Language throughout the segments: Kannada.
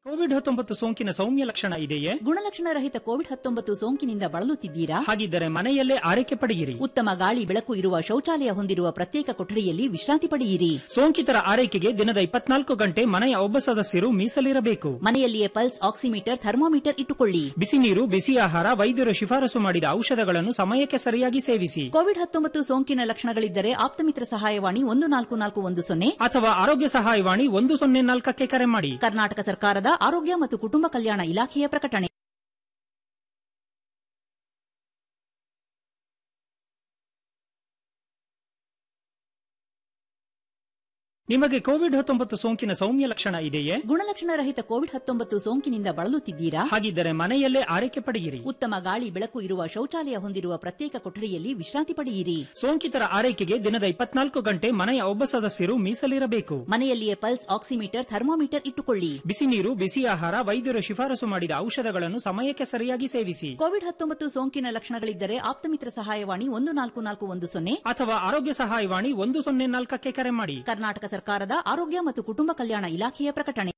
ಕೋವಿಡ್ ಹತ್ತೊಂಬತ್ತು ಸೋಂಕಿನ ಸೌಮ್ಯ ಲಕ್ಷಣ ಇದೆಯೇ ಗುಣಲಕ್ಷಣ ರಹಿತ ಕೋವಿಡ್ ಹತ್ತೊಂಬತ್ತು ಸೋಂಕಿನಿಂದ ಬಳಲುತ್ತಿದ್ದೀರಾ ಹಾಗಿದ್ದರೆ ಮನೆಯಲ್ಲೇ ಆರೈಕೆ ಪಡೆಯಿರಿ ಉತ್ತಮ ಗಾಳಿ ಬೆಳಕು ಇರುವ ಶೌಚಾಲಯ ಹೊಂದಿರುವ ಪ್ರತ್ಯೇಕ ಕೊಠಡಿಯಲ್ಲಿ ವಿಶ್ರಾಂತಿ ಪಡೆಯಿರಿ ಸೋಂಕಿತರ ಆರೈಕೆಗೆ ದಿನದ ಇಪ್ಪತ್ನಾಲ್ಕು ಗಂಟೆ ಮನೆಯ ಒಬ್ಬ ಸದಸ್ಯರು ಮೀಸಲಿರಬೇಕು ಮನೆಯಲ್ಲಿಯೇ ಪಲ್ಸ್ ಆಕ್ಸಿಮೀಟರ್ ಥರ್ಮೋಮೀಟರ್ ಇಟ್ಟುಕೊಳ್ಳಿ ಬಿಸಿ ನೀರು ಬಿಸಿ ಆಹಾರ ವೈದ್ಯರು ಶಿಫಾರಸು ಮಾಡಿದ ಔಷಧಗಳನ್ನು ಸಮಯಕ್ಕೆ ಸರಿಯಾಗಿ ಸೇವಿಸಿ ಕೋವಿಡ್ ಹತ್ತೊಂಬತ್ತು ಸೋಂಕಿನ ಲಕ್ಷಣಗಳಿದ್ದರೆ ಆಪ್ತಮಿತ್ರ ಸಹಾಯವಾಣಿ ಒಂದು ನಾಲ್ಕು ನಾಲ್ಕು ಒಂದು ಸೊನ್ನೆ ಅಥವಾ ಆರೋಗ್ಯ ಸಹಾಯವಾಣಿ ಒಂದು ಸೊನ್ನೆ ನಾಲ್ಕಕ್ಕೆ ಕರೆ ಮಾಡಿ ಕರ್ನಾಟಕ ಸರ್ಕಾರದ ಆರೋಗ್ಯ ಮತ್ತು ಕುಟುಂಬ ಕಲ್ಯಾಣ ಇಲಾಖೆಯ ಪ್ರಕಟಣೆ ನಿಮಗೆ ಕೋವಿಡ್ ಹತ್ತೊಂಬತ್ತು ಸೋಂಕಿನ ಸೌಮ್ಯ ಲಕ್ಷಣ ಇದೆಯೇ ಗುಣಲಕ್ಷಣ ರಹಿತ ಕೋವಿಡ್ ಹತ್ತೊಂಬತ್ತು ಸೋಂಕಿನಿಂದ ಬಳಲುತ್ತಿದ್ದೀರಾ ಹಾಗಿದ್ದರೆ ಮನೆಯಲ್ಲೇ ಆರೈಕೆ ಪಡೆಯಿರಿ ಉತ್ತಮ ಗಾಳಿ ಬೆಳಕು ಇರುವ ಶೌಚಾಲಯ ಹೊಂದಿರುವ ಪ್ರತ್ಯೇಕ ಕೊಠಡಿಯಲ್ಲಿ ವಿಶ್ರಾಂತಿ ಪಡೆಯಿರಿ ಸೋಂಕಿತರ ಆರೈಕೆಗೆ ದಿನದ ಇಪ್ಪತ್ನಾಲ್ಕು ಗಂಟೆ ಮನೆಯ ಒಬ್ಬ ಸದಸ್ಯರು ಮೀಸಲಿರಬೇಕು ಮನೆಯಲ್ಲಿಯೇ ಪಲ್ಸ್ ಆಕ್ಸಿಮೀಟರ್ ಥರ್ಮೋಮೀಟರ್ ಇಟ್ಟುಕೊಳ್ಳಿ ಬಿಸಿ ನೀರು ಬಿಸಿ ಆಹಾರ ವೈದ್ಯರು ಶಿಫಾರಸು ಮಾಡಿದ ಔಷಧಗಳನ್ನು ಸಮಯಕ್ಕೆ ಸರಿಯಾಗಿ ಸೇವಿಸಿ ಕೋವಿಡ್ ಹತ್ತೊಂಬತ್ತು ಸೋಂಕಿನ ಲಕ್ಷಣಗಳಿದ್ದರೆ ಆಪ್ತಮಿತ್ರ ಸಹಾಯವಾಣಿ ಒಂದು ನಾಲ್ಕು ನಾಲ್ಕು ಒಂದು ಸೊನ್ನೆ ಅಥವಾ ಆರೋಗ್ಯ ಸಹಾಯವಾಣಿ ಒಂದು ಸೊನ್ನೆ ನಾಲ್ಕಕ್ಕೆ ಕರೆ ಮಾಡಿ ಕರ್ನಾಟಕ ಸರ್ಕಾರದ ಆರೋಗ್ಯ ಮತ್ತು ಕುಟುಂಬ ಕಲ್ಯಾಣ ಇಲಾಖೆಯ ಪ್ರಕಟಣೆ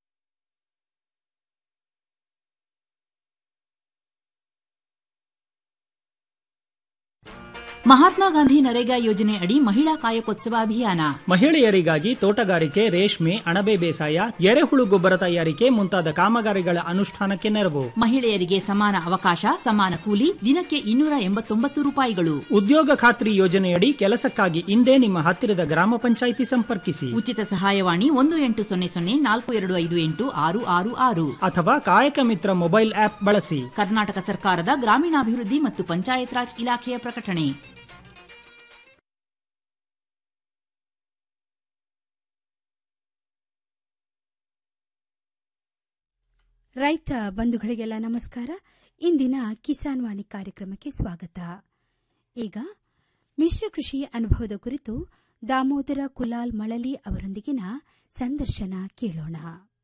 ಮಹಾತ್ಮ ಗಾಂಧಿ ನರೇಗಾ ಯೋಜನೆ ಅಡಿ ಮಹಿಳಾ ಕಾಯಕೋತ್ಸವ ಅಭಿಯಾನ ಮಹಿಳೆಯರಿಗಾಗಿ ತೋಟಗಾರಿಕೆ ರೇಷ್ಮೆ ಅಣಬೆ ಬೇಸಾಯ ಎರೆಹುಳು ಗೊಬ್ಬರ ತಯಾರಿಕೆ ಮುಂತಾದ ಕಾಮಗಾರಿಗಳ ಅನುಷ್ಠಾನಕ್ಕೆ ನೆರವು ಮಹಿಳೆಯರಿಗೆ ಸಮಾನ ಅವಕಾಶ ಸಮಾನ ಕೂಲಿ ದಿನಕ್ಕೆ ಇನ್ನೂರ ಎಂಬತ್ತೊಂಬತ್ತು ರೂಪಾಯಿಗಳು ಉದ್ಯೋಗ ಖಾತ್ರಿ ಯೋಜನೆಯಡಿ ಕೆಲಸಕ್ಕಾಗಿ ಇಂದೇ ನಿಮ್ಮ ಹತ್ತಿರದ ಗ್ರಾಮ ಪಂಚಾಯಿತಿ ಸಂಪರ್ಕಿಸಿ ಉಚಿತ ಸಹಾಯವಾಣಿ ಒಂದು ಎಂಟು ಸೊನ್ನೆ ಸೊನ್ನೆ ನಾಲ್ಕು ಎರಡು ಐದು ಎಂಟು ಆರು ಆರು ಆರು ಅಥವಾ ಕಾಯಕ ಮಿತ್ರ ಮೊಬೈಲ್ ಆಪ್ ಬಳಸಿ ಕರ್ನಾಟಕ ಸರ್ಕಾರದ ಗ್ರಾಮೀಣಾಭಿವೃದ್ಧಿ ಮತ್ತು ಪಂಚಾಯತ್ ರಾಜ್ ಇಲಾಖೆಯ ಪ್ರಕಟಣೆ ರೈತ ಬಂಧುಗಳಿಗೆಲ್ಲ ನಮಸ್ಕಾರ ಇಂದಿನ ಕಿಸಾನ್ ವಾಣಿ ಕಾರ್ಯಕ್ರಮಕ್ಕೆ ಸ್ವಾಗತ ಈಗ ಮಿಶ್ರ ಕೃಷಿ ಅನುಭವದ ಕುರಿತು ದಾಮೋದರ ಕುಲಾಲ್ ಮಳಲಿ ಅವರೊಂದಿಗಿನ ಸಂದರ್ಶನ ಕೇಳೋಣ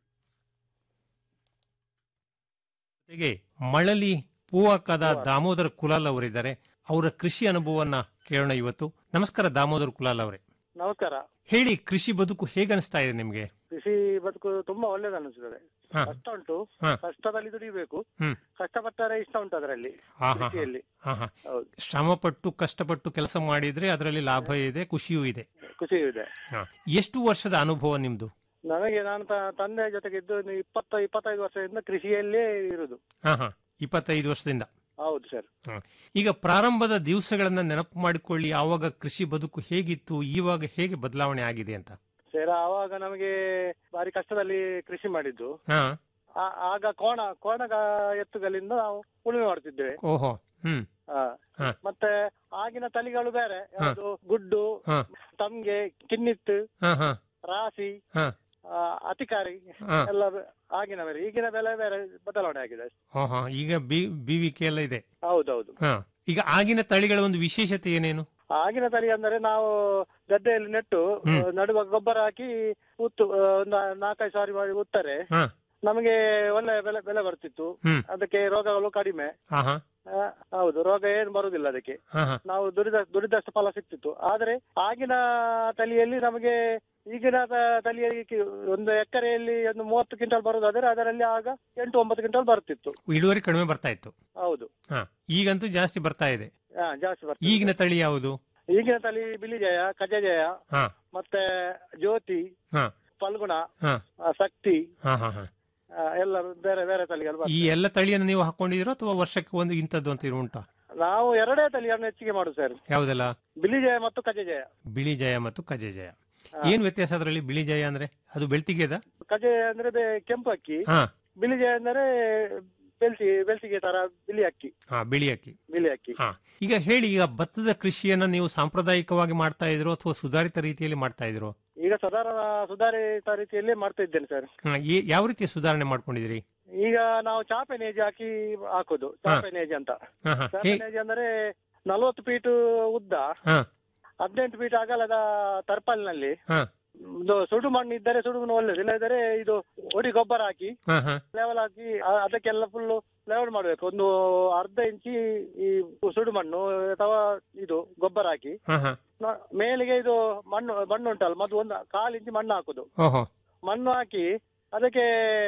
ಜೊತೆಗೆ ಮಳಲಿ ಪೂವಕದ ದಾಮೋದರ ಕುಲಾಲ್ ಅವರಿದ್ದಾರೆ ಅವರ ಕೃಷಿ ಅನುಭವವನ್ನ ಕೇಳೋಣ ಇವತ್ತು ನಮಸ್ಕಾರ ದಾಮೋದರ ಕುಲಾಲ್ ಅವರೇ ನಮಸ್ಕಾರ ಹೇಳಿ ಕೃಷಿ ಬದುಕು ಹೇಗೆ ಅನಿಸ್ತಾ ಇದೆ ನಿಮ್ಗೆ ಕೃಷಿ ಬದುಕು ತುಂಬಾ ಒಳ್ಳೇದು ಅನಿಸುತ್ತದೆ ಹಾ. ಕಷ್ಟ ಉಂಟು ಹಾ. ಕಷ್ಟದಲ್ಲಿ ದುಡಿಬೇಕು ಹ್ಮ್ ಕಷ್ಟಪಟ್ಟರೆ ಇಷ್ಟ ಉಂಟು ಅದರಲ್ಲಿ ಹಾ, ಹಾ, ಹಾ. ಕೃಷಿಯಲ್ಲಿ ಹಾ ಹಾ ಹೌದು ಶ್ರಮಪಟ್ಟು ಕಷ್ಟಪಟ್ಟು ಕೆಲಸ ಮಾಡಿದ್ರೆ ಅದರಲ್ಲಿ ಲಾಭ ಇದೆ ಖುಷಿಯೂ ಇದೆ ಖುಷಿ ಇದೆ ಹಾ. ಎಷ್ಟು ವರ್ಷದ ಅನುಭವ ನಿಮ್ದು ನನಗೆ ನಾನು ತ- ತಂದೆ ಜೊತೆಗೆ ಇದ್ದು ಒಂದು ಇಪ್ಪತ್ತ ಇಪ್ಪತ್ತೈದು ವರ್ಷದಿಂದ ಕೃಷಿಯಲ್ಲೇ ಇರುದು ಹಾ ಹಾ ಇಪ್ಪತ್ತೈದು ವರ್ಷದಿಂದ ಹೌದು ಸರ್ ಹಾ. ಈಗ ಪ್ರಾರಂಭದ ದಿವಸಗಳನ್ನ ನೆನಪು ಮಾಡಿಕೊಳ್ಳಿ ಆವಾಗ ಕೃಷಿ ಬದುಕು ಹೇಗಿತ್ತು ಇವಾಗ ಹೇಗೆ ಬದಲಾವಣೆ ಆಗಿದೆ ಅಂತ ಸರ್ ಆವಾಗ ನಮಗೆ ಭಾರಿ ಕಷ್ಟದಲ್ಲಿ ಕೃಷಿ ಮಾಡಿದ್ದು ಹಾ ಆ- ಆಗ ಕೋಣ ಕೋಣಗ ಎತ್ತುಗಳಿಂದ ನಾವು ಉಳುಮೆ ಮಾಡ್ತಿದ್ದೇವೆ ಓಹೋ ಹ್ಮ್ ಹಾ. ಹಾ. ಮತ್ತೆ ಆಗಿನ ತಳಿಗಳು ಬೇರೆ ಯಾವುದು ಗುಡ್ಡು ಹಾ ತಮ್ಗೆ ಕಿನ್ನಿತ್ತು ಹಾ ಹಾ ರಾಸಿ ಹಾ ಆ, ಅತಿಕಾರಿ ಹಾ ಎಲ್ಲ ಬೆ- ಆಗಿನ ಬೇರೆ ಈಗಿನ ಬೆಲೆ ಬೇರೆ ಬದಲಾವಣೆ ಆಗಿದೆ ಹಾ ಹಾ ಈಗ ಬಿ ಬಿವಿಕೆ ಎಲ್ಲ ಇದೆ ಹೌದೌದು ಹಾ ಈಗ ಆಗಿನ ತಳಿಗಳ ಒಂದು ವಿಶೇಷತೆ ಏನೇನು ಆಗಿನ ತಳಿ ಅಂದರೆ ನಾವು ಗದ್ದೆಯಲ್ಲಿ ನೆಟ್ಟು ಹ್ಮ್. ಆ, ನಡುವ ಗೊಬ್ಬರ ಹಾಕಿ ಉತ್ತು ಆ, ಒಂದು ನಾಲ್ಕೈದು ಸಾರಿ ಮಾಡಿ ಉತ್ತಾರೆ ಹಾ ನಮಗೆ ಒಳ್ಳೆ ಬೆಲೆ ಬೆಲೆ ಬರ್ತಿತ್ತು ಹ್ಮ್ ಅದಕ್ಕೆ ರೋಗಗಳು ಕಡಿಮೆ ಹಾ ಹಾ ಆ, ಹೌದು ರೋಗ ಏನು ಬರುದಿಲ್ಲ ಅದಕ್ಕೆ ಹಾ ಹಾ ನಾವು ದುಡಿದ ದುಡಿದಷ್ಟು ಫಲ ಸಿಕ್ತಿತ್ತು ಆದ್ರೆ ಆಗಿನ ತಳಿಯಲ್ಲಿ ನಮಗೆ ಈಗಿನ ತ- ತಳಿಯಲ್ಲಿ ಕಿ- ಒಂದು ಎಕರೆಯಲ್ಲಿ ಒಂದು ಮೂವತ್ತು ಕ್ವಿಂಟಲ್ ಬರುದಾದ್ರೆ ಅದರಲ್ಲಿ ಆಗ ಎಂಟು ಒಂಬತ್ತು ಕ್ವಿಂಟಲ್ ಬರ್ತಿತ್ತು ಇಳುವರಿ ಕಡಿಮೆ ಬರ್ತಾ ಇತ್ತು ಹೌದು ಹಾ ಈಗಂತೂ ಜಾಸ್ತಿ ಬರ್ತಾ ಇದೆ ಹಾ ಜಾಸ್ತಿ ಬರ್ತದೆ ಈಗಿನ ತಳಿ ಯಾವುದು ಈಗಿನ ತಳಿ ಬಿಳಿಜಯ ಕಜಜಯ ಹಾ ಮತ್ತೆ ಜ್ಯೋತಿ ಹಾ ಫಲ್ಗುಣ ಹಾ ಆ, ಶಕ್ತಿ ಹಾ ಹಾ ಹಾ ಆ, ಎಲ್ಲ ಬೇರೆ ಬೇರೆ ತಳಿಗಳು ಈ ಬರ್ತದೆ ಎಲ್ಲ ತಳಿಯನ್ನು ನೀವು ಹಾಕೊಂಡಿದ್ದೀರೋ ಅಥವಾ ವರ್ಷಕ್ಕೆ ಒಂದು ಇಂಥದ್ದು ಅಂತ ಇರು ಉಂಟಾ ನಾವು ಎರಡೇ ತಳಿಯನ್ನು ಹೆಚ್ಚಿಗೆ ಮಾಡುದು ಸರ್ ಯಾವುದೆಲ್ಲ ಬಿಳಿಜಯ ಮತ್ತು ಕಜಜಯ ಬಿಳಿ ಜಯ ಮತ್ತು ಕಜೆ ಜಯ ಏನ್ ವ್ಯತ್ಯಾಸ ಅದರಲ್ಲಿ ಬಿಳಿ ಜಯ ಅಂದ್ರೆ ಅದು ಬೆಳ್ತಿಗೆದ ಕಜೆ ಅಂದ್ರೆ ಬೇ- ಕೆಂಪು ಅಕ್ಕಿ ಹಾ ಬಿಳಿಜಯ ಅಂದರೆ ಬೆಳ್ಸಿ ಬೆಳ್ಸಿಗೆ ತರ ಬಿಳಿ ಅಕ್ಕಿ ಹಾ ಬಿಳಿ ಅಕ್ಕಿ ಬಿಳಿ ಅಕ್ಕಿ ಹಾ ಈಗ ಹೇಳಿ ಈಗ ಭತ್ತದ ಕೃಷಿಯನ್ನ ನೀವು ಸಾಂಪ್ರದಾಯಿಕವಾಗಿ ಮಾಡ್ತಾ ಇದ್ರೋ ಅಥವಾ ಸುಧಾರಿತ ರೀತಿಯಲ್ಲಿ ಮಾಡ್ತಾ ಇದ್ರೋ ಈಗ ಸಾಧಾರಣ ಸುಧಾರಿತ ರೀತಿಯಲ್ಲಿ ಮಾಡ್ತಾ ಇದ್ದೇನೆ ಸರ್ ಹಾ, ಏ- ಯಾವ ರೀತಿಯ ಸುಧಾರಣೆ ಮಾಡ್ಕೊಂಡಿದ್ದೀರಿ ಈಗ ನಾವು ಚಾಪೆ ನೇಜಿ ಹಾಕಿ ಹಾಕೋದು ಚಾಪೆ ನೇಜಿ ಅಂತ ಹಾ ಹಾ ಚಾಪೆ ಹೇ ನೇಜಿ ಅಂದ್ರೆ ನಲವತ್ತು ಫೀಟ್ ಉದ್ದ ಹಾ ಹದಿನೆಂಟು ಫೀಟ್ ಅಗಲದ ತರ್ಪಲ್ನಲ್ಲಿ ಹಾ ಇದು ಸುಡು ಮಣ್ಣು ಇದ್ದರೆ ಸುಡು ಮಣ್ಣು ಒಳ್ಳೇದು ಇಲ್ಲದಿದ್ದರೆ ಇದು ಒಡಿ ಗೊಬ್ಬರ ಹಾಕಿ ಹಾ ಹಾ ಲೆವೆಲ್ ಹಾಕಿ ಆ- ಅದಕ್ಕೆಲ್ಲ ಫುಲ್ ಲೆವೆಲ್ ಮಾಡ್ಬೇಕು ಒಂದು ಅರ್ಧ ಇಂಚಿ ಈ ಸುಡು ಮಣ್ಣು ಅಥವಾ ಇದು ಗೊಬ್ಬರ ಹಾಕಿ ಹಾ ಹಾ ನ- ಮೇಲಿಗೆ ಇದು ಮಣ್ಣು ಮಣ್ಣು ಉಂಟಲ್ಲ ಮೊದಲು ಒಂದು ಕಾಲು ಇಂಚಿ ಮಣ್ಣು ಹಾಕುದು ಓಹೋ ಮಣ್ಣು ಹಾಕಿ ಅದಕ್ಕೆ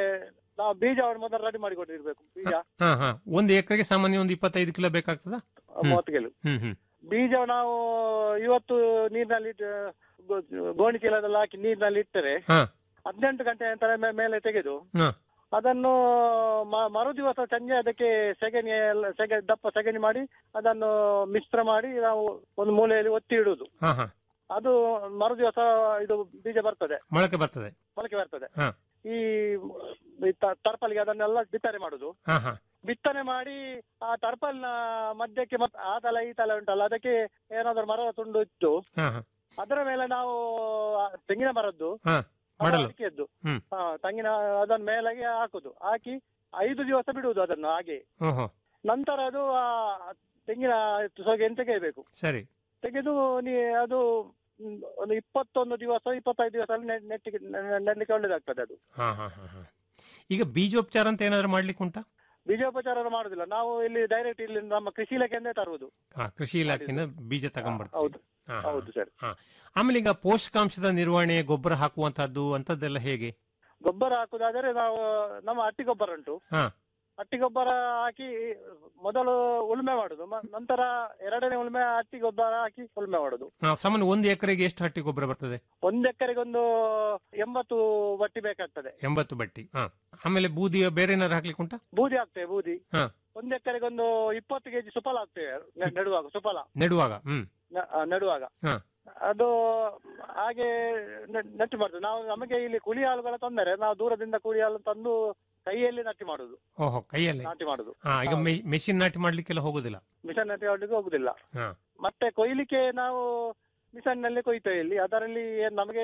ನಾವು ಬೀಜವನ್ನು ಮೊದಲು ರೆಡಿ ಮಾಡಿಕೊಟ್ಟಿರ್ಬೇಕು ಬೀಜ ಹಾ ಹಾ ಒಂದು ಎಕರೆಗೆ ಸಾಮಾನ್ಯ ಒಂದು ಇಪ್ಪತ್ತೈದು ಕಿಲೋ ಬೇಕಾಗ್ತದ ಮೂವತ್ತು ಕಿಲೋ ಹ್ಮ್ ಹ್ಮ್ ಬೀಜ ನಾವು ಇವತ್ತು ನೀರಿನಲ್ಲಿ ಇಟ್ಟು, ಗೋ- ಗೋಣಿ ಚೀಲದಲ್ಲಿ ಹಾಕಿ ನೀರಿನಲ್ಲಿ ಇಟ್ಟರೆ ಹಾ ಹದಿನೆಂಟು ಗಂಟೆ ನಂತರ ಮೇ- ಮೇಲೆ ತೆಗೆದು ಹಾ ಅದನ್ನು ಮ- ಮರು ದಿವಸ ಸಂಜೆ ಅದಕ್ಕೆ ಸೆಗಣಿ ಎಲ್ಲ ಸೆಗ ದಪ್ಪ ಸೆಗಣಿ ಮಾಡಿ ಅದನ್ನು ಮಿಶ್ರ ಮಾಡಿ ನಾವು ಒಂದು ಮೂಲೆಯಲ್ಲಿ ಒತ್ತಿ ಇಡುವುದು ಹಾ ಹಾ ಅದು ಮರು ದಿವಸ ಇದು ಬೀಜ ಬರ್ತದೆ ಮೊಳಕೆ ಬರ್ತದೆ ಮೊಳಕೆ ಬರ್ತದೆ ಹಾ. ಈ ಈ ತ- ಟರ್ಪಲ್ಗೆ ಅದನ್ನೆಲ್ಲ ಬಿತ್ತನೆ ಮಾಡುದು ಹಾ ಹಾ ಬಿತ್ತನೆ ಮಾಡಿ ಆ ಟರ್ಪಲ್ನ ಮಧ್ಯಕ್ಕೆ ಮತ್ತೆ ಆ ತಲೆ ಈ ತಲೆ ಉಂಟಲ್ಲ ಅದಕ್ಕೆ ಏನಾದ್ರು ಮರದ ತುಂಡು ಇಟ್ಟು ಹಾ ಹಾ ಅದರ ಮೇಲೆ ನಾವು ಆ ತೆಂಗಿನ ಮರದ್ದು ಹಾ ಮಾಡಲು ಅಡಿಕೆಯದ್ದು ಹ್ಮ್. ಹಾ ತೆಂಗಿನ ಅದನ್ನ ಮೇಲೆಗೆ ಹಾಕುದು ಹಾಕಿ ಐದು ದಿವಸ ಬಿಡುವುದು ಅದನ್ನು ಹಾಗೆ ಹ್ಮ್ ಹ್ಮ್ ನಂತರ ಅದು ಆ ತೆಂಗಿನ ಸೊಗೆಯನ್ನು ತೆಗೆಯಬೇಕು ಸರಿ ತೆಗೆದು ನೀ ಅದು ಮ್, ಒಂದು ಇಪ್ಪತ್ತೊಂದು ದಿವಸ ಇಪ್ಪತ್ತೈದು ದಿವಸ ನೆಟ್- ನೆಟ್ಟಿಗೆ ನೆ- ನೆಡ್ಲಿಕ್ಕೆ ಒಳ್ಳೇದಾಗ್ತದೆ ಅದು ಹಾ ಹಾ ಹಾ ಹಾ ಈಗ ಬೀಜೋಪಚಾರ ಅಂತ ಏನಾದ್ರು ಮಾಡ್ಲಿಕ್ಕೆ ಉಂಟಾ ಬೀಜೋಪಚಾರ ಮಾಡುದಿಲ್ಲ ನಾವು ಇಲ್ಲಿ ಡೈರೆಕ್ಟ್ ಇಲ್ಲಿ ನಮ್ಮ ಕೃಷಿ ಇಲಾಖೆಯಿಂದ ತರುವುದು ಹಾ ಕೃಷಿ ಇಲಾಖೆಯಿಂದ ಬೀಜ ತಗೊಂಡ್ಬರ್ತೀವಿ ಹೌದು ಹಾ, ಹಾ. ಹೌದು ಸರ್ ಆಮೇಲೆ ಈಗ ಪೋಷಕಾಂಶದ ನಿರ್ವಹಣೆ ಗೊಬ್ಬರ ಹಾಕುವಂತಹದ್ದು ಅಂತದ್ದೆಲ್ಲ ಹೇಗೆ ಗೊಬ್ಬರ ಹಾಕುದಾದರೆ ನಾವು ನಮ್ಮ ಹಟ್ಟಿ ಗೊಬ್ಬರ ಉಂಟು ಹಾ. ಹಟ್ಟಿ ಗೊಬ್ಬರ ಹಾಕಿ ಮೊದಲು ಉಳುಮೆ ಮಾಡುದು ಮ- ನಂತರ ಎರಡನೇ ಉಳುಮೆ ಹಟ್ಟಿ ಗೊಬ್ಬರ ಹಾಕಿ ಉಳುಮೆ ಮಾಡುದು ಹಾ, ಸಾಮಾನ್ಯ ಒಂದು ಎಕರೆಗೆ ಎಷ್ಟು ಹಟ್ಟಿ ಗೊಬ್ಬರ ಬರ್ತದೆ ಒಂದು ಎಕರೆಗೆ ಒಂದು ಎಂಬತ್ತು ಬಟ್ಟಿ ಬೇಕಾಗ್ತದೆ ಎಂಬತ್ತು ಬಟ್ಟಿ ಹಾ ಆಮೇಲೆ ಬೂದಿ ಬೇರೆ ಏನಾದ್ರು ಹಾಕ್ಲಿಕ್ಕೆ ಉಂಟಾ ಬೂದಿ ಹಾಕ್ತೇವೆ ಬೂದಿ ಹಾ. ಒಂದು ಎಕರೆಗೆ ಒಂದು ಇಪ್ಪತ್ತು ಕೆಜಿ ಸುಫಲ ಹಾಕ್ತೇವೆ ನೆ- ನೆಡುವಾಗ ಸುಫಲ ನೆಡುವಾಗ ಹ್ಮ್ ನ- ಆ, ನೆಡುವಾಗ ಹಾ. ಅದು ಹಾಗೆ ನೆ- ನೆಟ್ಟು ಮಾಡುದು ನಾವು ನಮಗೆ ಇಲ್ಲಿ ಕೂಲಿ ಆಳುಗಳ ತೊಂದರೆ ನಾವು ದೂರದಿಂದ ಕೂಲಿ ಆಳು ತಂದು ಕೈಯಲ್ಲಿ ನಾಟಿ ಮಾಡುದು ಓಹೋ ಕೈಯಲ್ಲಿ ನಾಟಿ ಮಾಡುದು ಹಾ ಈಗ ಮೆಷಿನ್ ನಾಟಿ ಮಾಡ್ಲಿಕ್ಕೆಲ್ಲ ಹೋಗುದಿಲ್ಲ ಮಿಷನ್ ನಾಟಿ ಮಾಡ್ಲಿಕ್ಕೆ ಹೋಗುದಿಲ್ಲ ಹಾ. ಮತ್ತೆ ಕೊಯ್ಲಿಕ್ಕೆ ನಾವು ಮಿಷನ್ ನಲ್ಲಿ ಕೊಯ್ತೇವೆ ಇಲ್ಲಿ ಅದರಲ್ಲಿ ಏನ್ ನಮಗೆ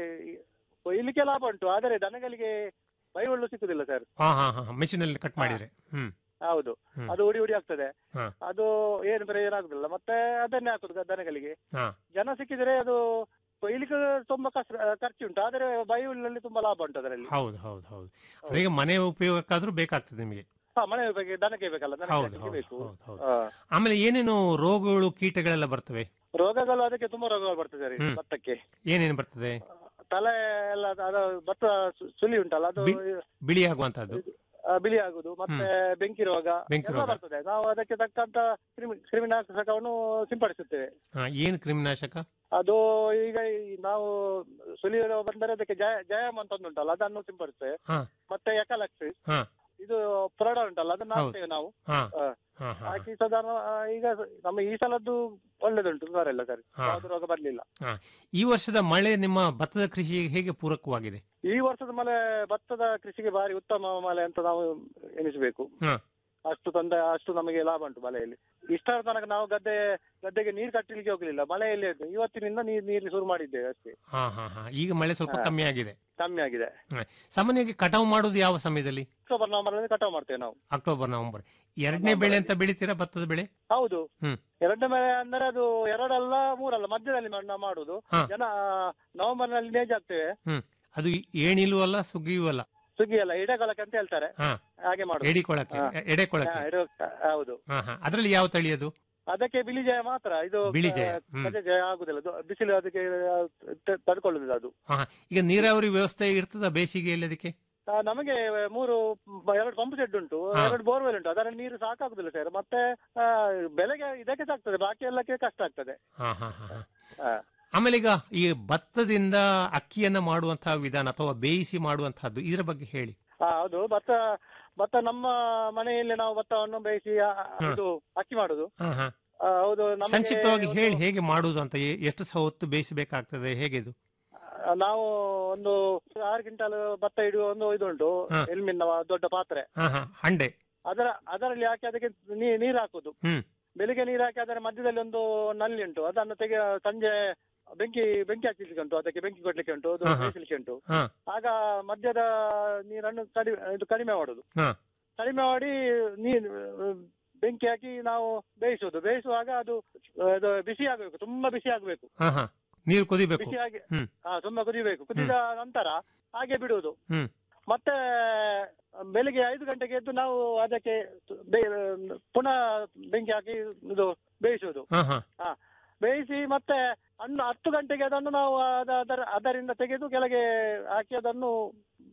ಕೊಯ್ಲಿಕ್ಕೆ ಲಾಭ ಉಂಟು ಆದರೆ ದನಗಳಿಗೆ ಬೈಹುಳ್ಳು ಸಿಕ್ಕುದಿಲ್ಲ ಸರ್ ಹಾ ಹಾ ಹಾ ಮೆಷಿನ್ ಅಲ್ಲಿ ಕಟ್ ಮಾಡಿದ್ರೆ ಹ್ಮ್ ಹೌದು ಹ್ಮ್. ಅದು ಉಡಿ ಉಡಿ ಆಗ್ತದೆ ಹಾ. ಅದು ಏನು ಪ್ರಯೋಜನ ಆಗುದಿಲ್ಲ ಮತ್ತೆ ಅದನ್ನೇ ಹಾಕುದು ದನಗಳಿಗೆ ಹಾ. ಜನ ಸಿಕ್ಕಿದ್ರೆ ಅದು ಕೊಯ್ಲಿಕ್ಕೆ ತುಂಬಾ ಕಷ್ಟ ಖರ್ಚು ಉಂಟು ಆದರೆ ಬೈಹುಳ್ಳಿನಲ್ಲಿ ತುಂಬಾ ಲಾಭ ಉಂಟು ಅದರಲ್ಲಿ ಹೌದು ಹೌದು ಹೌದು ಅಂದ್ರೆ ಈಗ ಮನೆ ಉಪಯೋಗಕ್ಕಾದ್ರೂ ಬೇಕಾಗ್ತದೆ ನಿಮಗೆ ಹಾ ಮನೆ ಬಗ್ಗೆ ದನಕ್ಕೆ ಬೇಕಲ್ಲ ದನಕ್ಕೆ ಹೌದು ಹಾಕ್ಲಿಕ್ಕೆ ಹೌದು ಬೇಕು ಹೌದು ಹೌದು ಹಾ. ಆಮೇಲೆ ಏನೇನು ರೋಗಗಳು ಕೀಟಗಳೆಲ್ಲ ಬರ್ತವೆ ರೋಗಗಳು ಅದಕ್ಕೆ ತುಂಬಾ ರೋಗಗಳು ಬರ್ತದೆ ರೀ ಹ್ಮ್. ಭತ್ತಕ್ಕೆ ಏನೇನು ಬರ್ತದೆ ತಲೆ ಎಲ್ಲ ಅದು ಭತ್ತ ಸು- ಸುಲಿ ಉಂಟಲ್ಲ ಅದು ಬಿ- ಬಿಳಿ ಆಗುವಂತಹದ್ದು ಆ, ಬಿಳಿ ಆಗುದು ಮತ್ತೆ ಬೆಂಕಿ ರೋಗ ಬೆಂಕಿ ಎಲ್ಲ ರೋಗ. ಬರ್ತದೆ ನಾವು ಅದಕ್ಕೆ ತಕ್ಕಂತ ಕ್ರಿಮಿ ಕ್ರಿಮಿನಾಶಕವನ್ನು ಸಿಂಪಡಿಸುತ್ತೇವೆ ಹಾ ಏನು ಕ್ರಿಮಿನಾಶಕ ಅದು ಈಗ ಈ ನಾವು ಸುಲಿಯುವ ಬಂದರೆ ಅದಕ್ಕೆ ಜಯ ಜಯಮ್ ಅಂತ ಒಂದು ಉಂಟಲ್ಲ ಅದನ್ನು ಸಿಂಪಡಿಸ್ತೇವೆ ಹಾ. ಮತ್ತೆ ಎಕಲಕ್ಸ್ ಹಾ. ಇದು ಪ್ರೌಢ ಉಂಟಲ್ಲ ಅದನ್ನ ಹೌದು. ಹಾಕ್ತೇವೆ ನಾವು ಹಾ ಹಾ. ಹಾ ಹಾ ಹಾಕಿ ಸಾಧಾರಣ ಆ, ಈಗ ನಮ್ಮ ಈ ಸಲದ್ದು ಒಳ್ಳೇದುಂಟು ಸುಮಾರು ಇಲ್ಲ ಸರ್ ಹಾ. ಯಾವ್ದು ರೋಗ ಬರ್ಲಿಲ್ಲ ಈ ವರ್ಷದ ಮಳೆ ನಿಮ್ಮ ಭತ್ತದ ಕೃಷಿಗೆ ಹೇಗೆ ಪೂರಕವಾಗಿದೆ ಈ ವರ್ಷದ ಮಳೆ ಭತ್ತದ ಕೃಷಿಗೆ ಭಾರಿ ಉತ್ತಮ ಮಳೆ ಅಂತ ನಾವು ಎನಿಸಬೇಕು ಹಾ. ಅಷ್ಟು ತಂದ ಅಷ್ಟು ನಮಗೆ ಲಾಭ ಉಂಟು ಮಳೆಯಲ್ಲಿ ಇಷ್ಟರ ತನಕ ನಾವು ಗದ್ದೆ ಗದ್ದೆಗೆ ನೀರು ಕಟ್ಟಲಿಕ್ಕೆ ಹೋಗಲಿಲ್ಲ ಮಳೆಯಲ್ಲಿ ಇದ್ದು ಇವತ್ತಿನಿಂದ ನೀರು ನೀರು ಶುರು ಮಾಡಿದ್ದೇವೆ ಅಷ್ಟೇ ಹಾ ಹಾ ಹಾ ಈಗ ಮಳೆ ಸ್ವಲ್ಪ ಹಾ. ಕಮ್ಮಿ ಆಗಿದೆ ಕಮ್ಮಿ ಆಗಿದೆ ಸಾಮಾನ್ಯವಾಗಿ ಕಟಾವು ಮಾಡೋದು ಯಾವ ಸಮಯದಲ್ಲಿ ಅಕ್ಟೋಬರ್ ನವೆಂಬರ್ ಅಲ್ಲಿ ಕಟಾವು ಮಾಡ್ತೇವೆ ನಾವು ಅಕ್ಟೋಬರ್ ನವೆಂಬರ್ ಎರಡನೇ ಬೆಳೆ ಅಂತ ಬೆಳಿತೀರಾ ಭತ್ತದ ಬೆಳೆ ಹೌದು ಹ್ಮ್. ಎರಡನೇ ಮಳೆ ಅಂದ್ರೆ ಅದು ಎರಡಲ್ಲ ಮೂರಲ್ಲ ಮಧ್ಯದಲ್ಲಿ ಮಾ- ನಾವು ಮಾಡುದು ಹಾ. ಜನ ನವೆಂಬರ್ ನಲ್ಲಿ ನೇಜ್ ಹಾಕ್ತೇವೆ ಅದು ಏಣಿಲೂ ಅಲ್ಲ ಸುಗ್ಗಿಯೂ ಅಲ್ಲ ಸುಗ್ಗಿ ಅಲ್ಲ ಎಡೆಗಾಲಕ್ಕೆ ಅಂತ ಹೇಳ್ತಾರೆ ಹಾ. ಹಾಗೆ ಮಾಡುದು ಎಡಿಕೊಳಕ್ಕೆ ಹಾ. ಎಡೆಕೊಳಕ್ಕೆ ಹಾ, ಎಡೆ- ಹೌದು ಹಾ ಹಾ ಅದ್ರಲ್ಲಿ ಯಾವ ತಳಿ ಅದು ಅದಕ್ಕೆ ಬಿಳಿ ಜಯ ಮಾತ್ರ ಇದು ಬಿಳಿ ಜಯ, ಹ್ಮ್. ಕಜೆ ಜಯ ಆಗುದಿಲ್ಲ ಅದು ಬಿಸಿಲು ಅದಕ್ಕೆ ಆ, ತ- ತಡ್ಕೊಳ್ಳುದಿಲ್ಲ ಅದು ಹಾ ಹಾ. ಈಗ ನೀರಾವರಿ ವ್ಯವಸ್ಥೆ ಇರ್ತದ ಬೇಸಿಗೆಯಲ್ಲಿ ಅದಕ್ಕೆ ಆ, ನಮಗೆ ಮೂರು ಪ- ಎರಡು ಪಂಪ್ ಸೆಟ್ ಉಂಟು ಹಾ. ಎರಡು ಬೋರ್ವೆಲ್ ಉಂಟು ಅದರಲ್ಲಿ ನೀರು ಸಾಕಾಗುದಿಲ್ಲ ಸರ್ ಮತ್ತೆ ಆ, ಬೆಳೆಗೆ ಇದಕ್ಕೆ ಸಾಕ್ತದೆ ಬಾಕಿ ಎಲ್ಲಕ್ಕೆ ಕಷ್ಟ ಆಗ್ತದೆ ಹಾ ಹಾ ಹಾ ಹಾ. ಹಾ. ಆಮೇಲೆ ಈಗ ಈ ಭತ್ತದಿಂದ ಅಕ್ಕಿಯನ್ನ ಮಾಡುವಂತಹ ವಿಧಾನ ಅಥವಾ ಬೇಯಿಸಿ ಮಾಡುವಂತಹದ್ದು ಇದರ ಬಗ್ಗೆ ಹೇಳಿ ಆ, ಹೌದು ಭತ್ತ ಭತ್ತ ನಮ್ಮ ಮನೆಯಲ್ಲಿ ನಾವು ಭತ್ತವನ್ನು ಬೇಯಿಸಿ ಆ, ಹಾ. ಇದು ಅಕ್ಕಿ ಮಾಡುದು ಹಾ ಹಾ ಆ, ಹೌದು ನಮಗೆ ಸಂಕ್ಷಿಪ್ತವಾಗಿ ಒಂದು- ಹೇಳಿ ಹೇಗೆ ಮಾಡುವುದು ಅಂತ ಎ- ಎಷ್ಟು ಸಹ ಹೊತ್ತು ಬೇಯಿಸಬೇಕಾಗ್ತದೆ ಹೇಗೆ ಇದು ಆ, ನಾವು ಒಂದು ಆರು ಕ್ವಿಂಟಲ್ ಭತ್ತ ಇಡುವ ಒಂದು ಇದು ಉಂಟು ಹಾ. ಎಲ್ಮಿನ ದೊಡ್ಡ ಪಾತ್ರೆ ಹಾ ಹಾ ಹಂಡೆ ಅದರ ಅದರಲ್ಲಿ ಹಾಕಿ ಅದಕ್ಕೆ ನೀ- ನೀರು ಹಾಕುದು ಹ್ಮ್. ಬೆಳಿಗ್ಗೆ ನೀರು ಹಾಕಿ ಅದರ ಮಧ್ಯದಲ್ಲಿ ಒಂದು ನಲ್ಲಿ ಉಂಟು ಅದನ್ನು ತೆಗೆ ಸಂಜೆ ಬೆಂಕಿ ಬೆಂಕಿ ಹಚ್ಚಲಿಕ್ಕೆ ಉಂಟು ಅದಕ್ಕೆ ಬೆಂಕಿ ಕೊಡ್ಲಿಕ್ಕೆ ಉಂಟು ಅದು ಹಾ, ಹಾ. ಬೇಯಿಸಲಿಕ್ಕೆ ಉಂಟು ಹಾ. ಆಗ ಮಧ್ಯದ ನೀರನ್ನು ಕಡಿಮೆ ಇದು ಕಡಿಮೆ ಮಾಡುದು ಹಾ. ಕಡಿಮೆ ಮಾಡಿ ನೀರು ಬೆಂಕಿ ಹಾಕಿ ನಾವು ಬೇಯಿಸುವುದು ಬೇಯಿಸುವಾಗ ಅದು ಅದು ಬಿಸಿ ಆಗಬೇಕು ತುಂಬಾ ಬಿಸಿ ಆಗಬೇಕು ಹಾ ಹಾ ನೀರು ಕುದಿಬೇಕು ಬಿಸಿಯಾಗಿ ಹ್ಮ್. ಹಾ ತುಂಬಾ ಕುದಿಬೇಕು ಕುದಿದ ನಂತರ ಹಾಗೆ ಬಿಡುವುದು ಹ್ಮ್. ಮತ್ತೆ ಬೆಳಿಗ್ಗೆ ಐದು ಗಂಟೆಗೆ ಎದ್ದು ನಾವು ಅದಕ್ಕೆ ಬೇ- ಪುನಃ ಬೆಂಕಿ ಹಾಕಿ ಇದು ಬೇಯಿಸುವುದು ಹಾ ಹಾ ಬೇಯಿಸಿ ಮತ್ತೆ ಹಣ್ಣು ಹತ್ತು ಗಂಟೆಗೆ ಅದನ್ನು ನಾವು ಅದ- ಅದರ ಅದರಿಂದ ತೆಗೆದು ಕೆಳಗೆ ಹಾಕಿ ಅದನ್ನು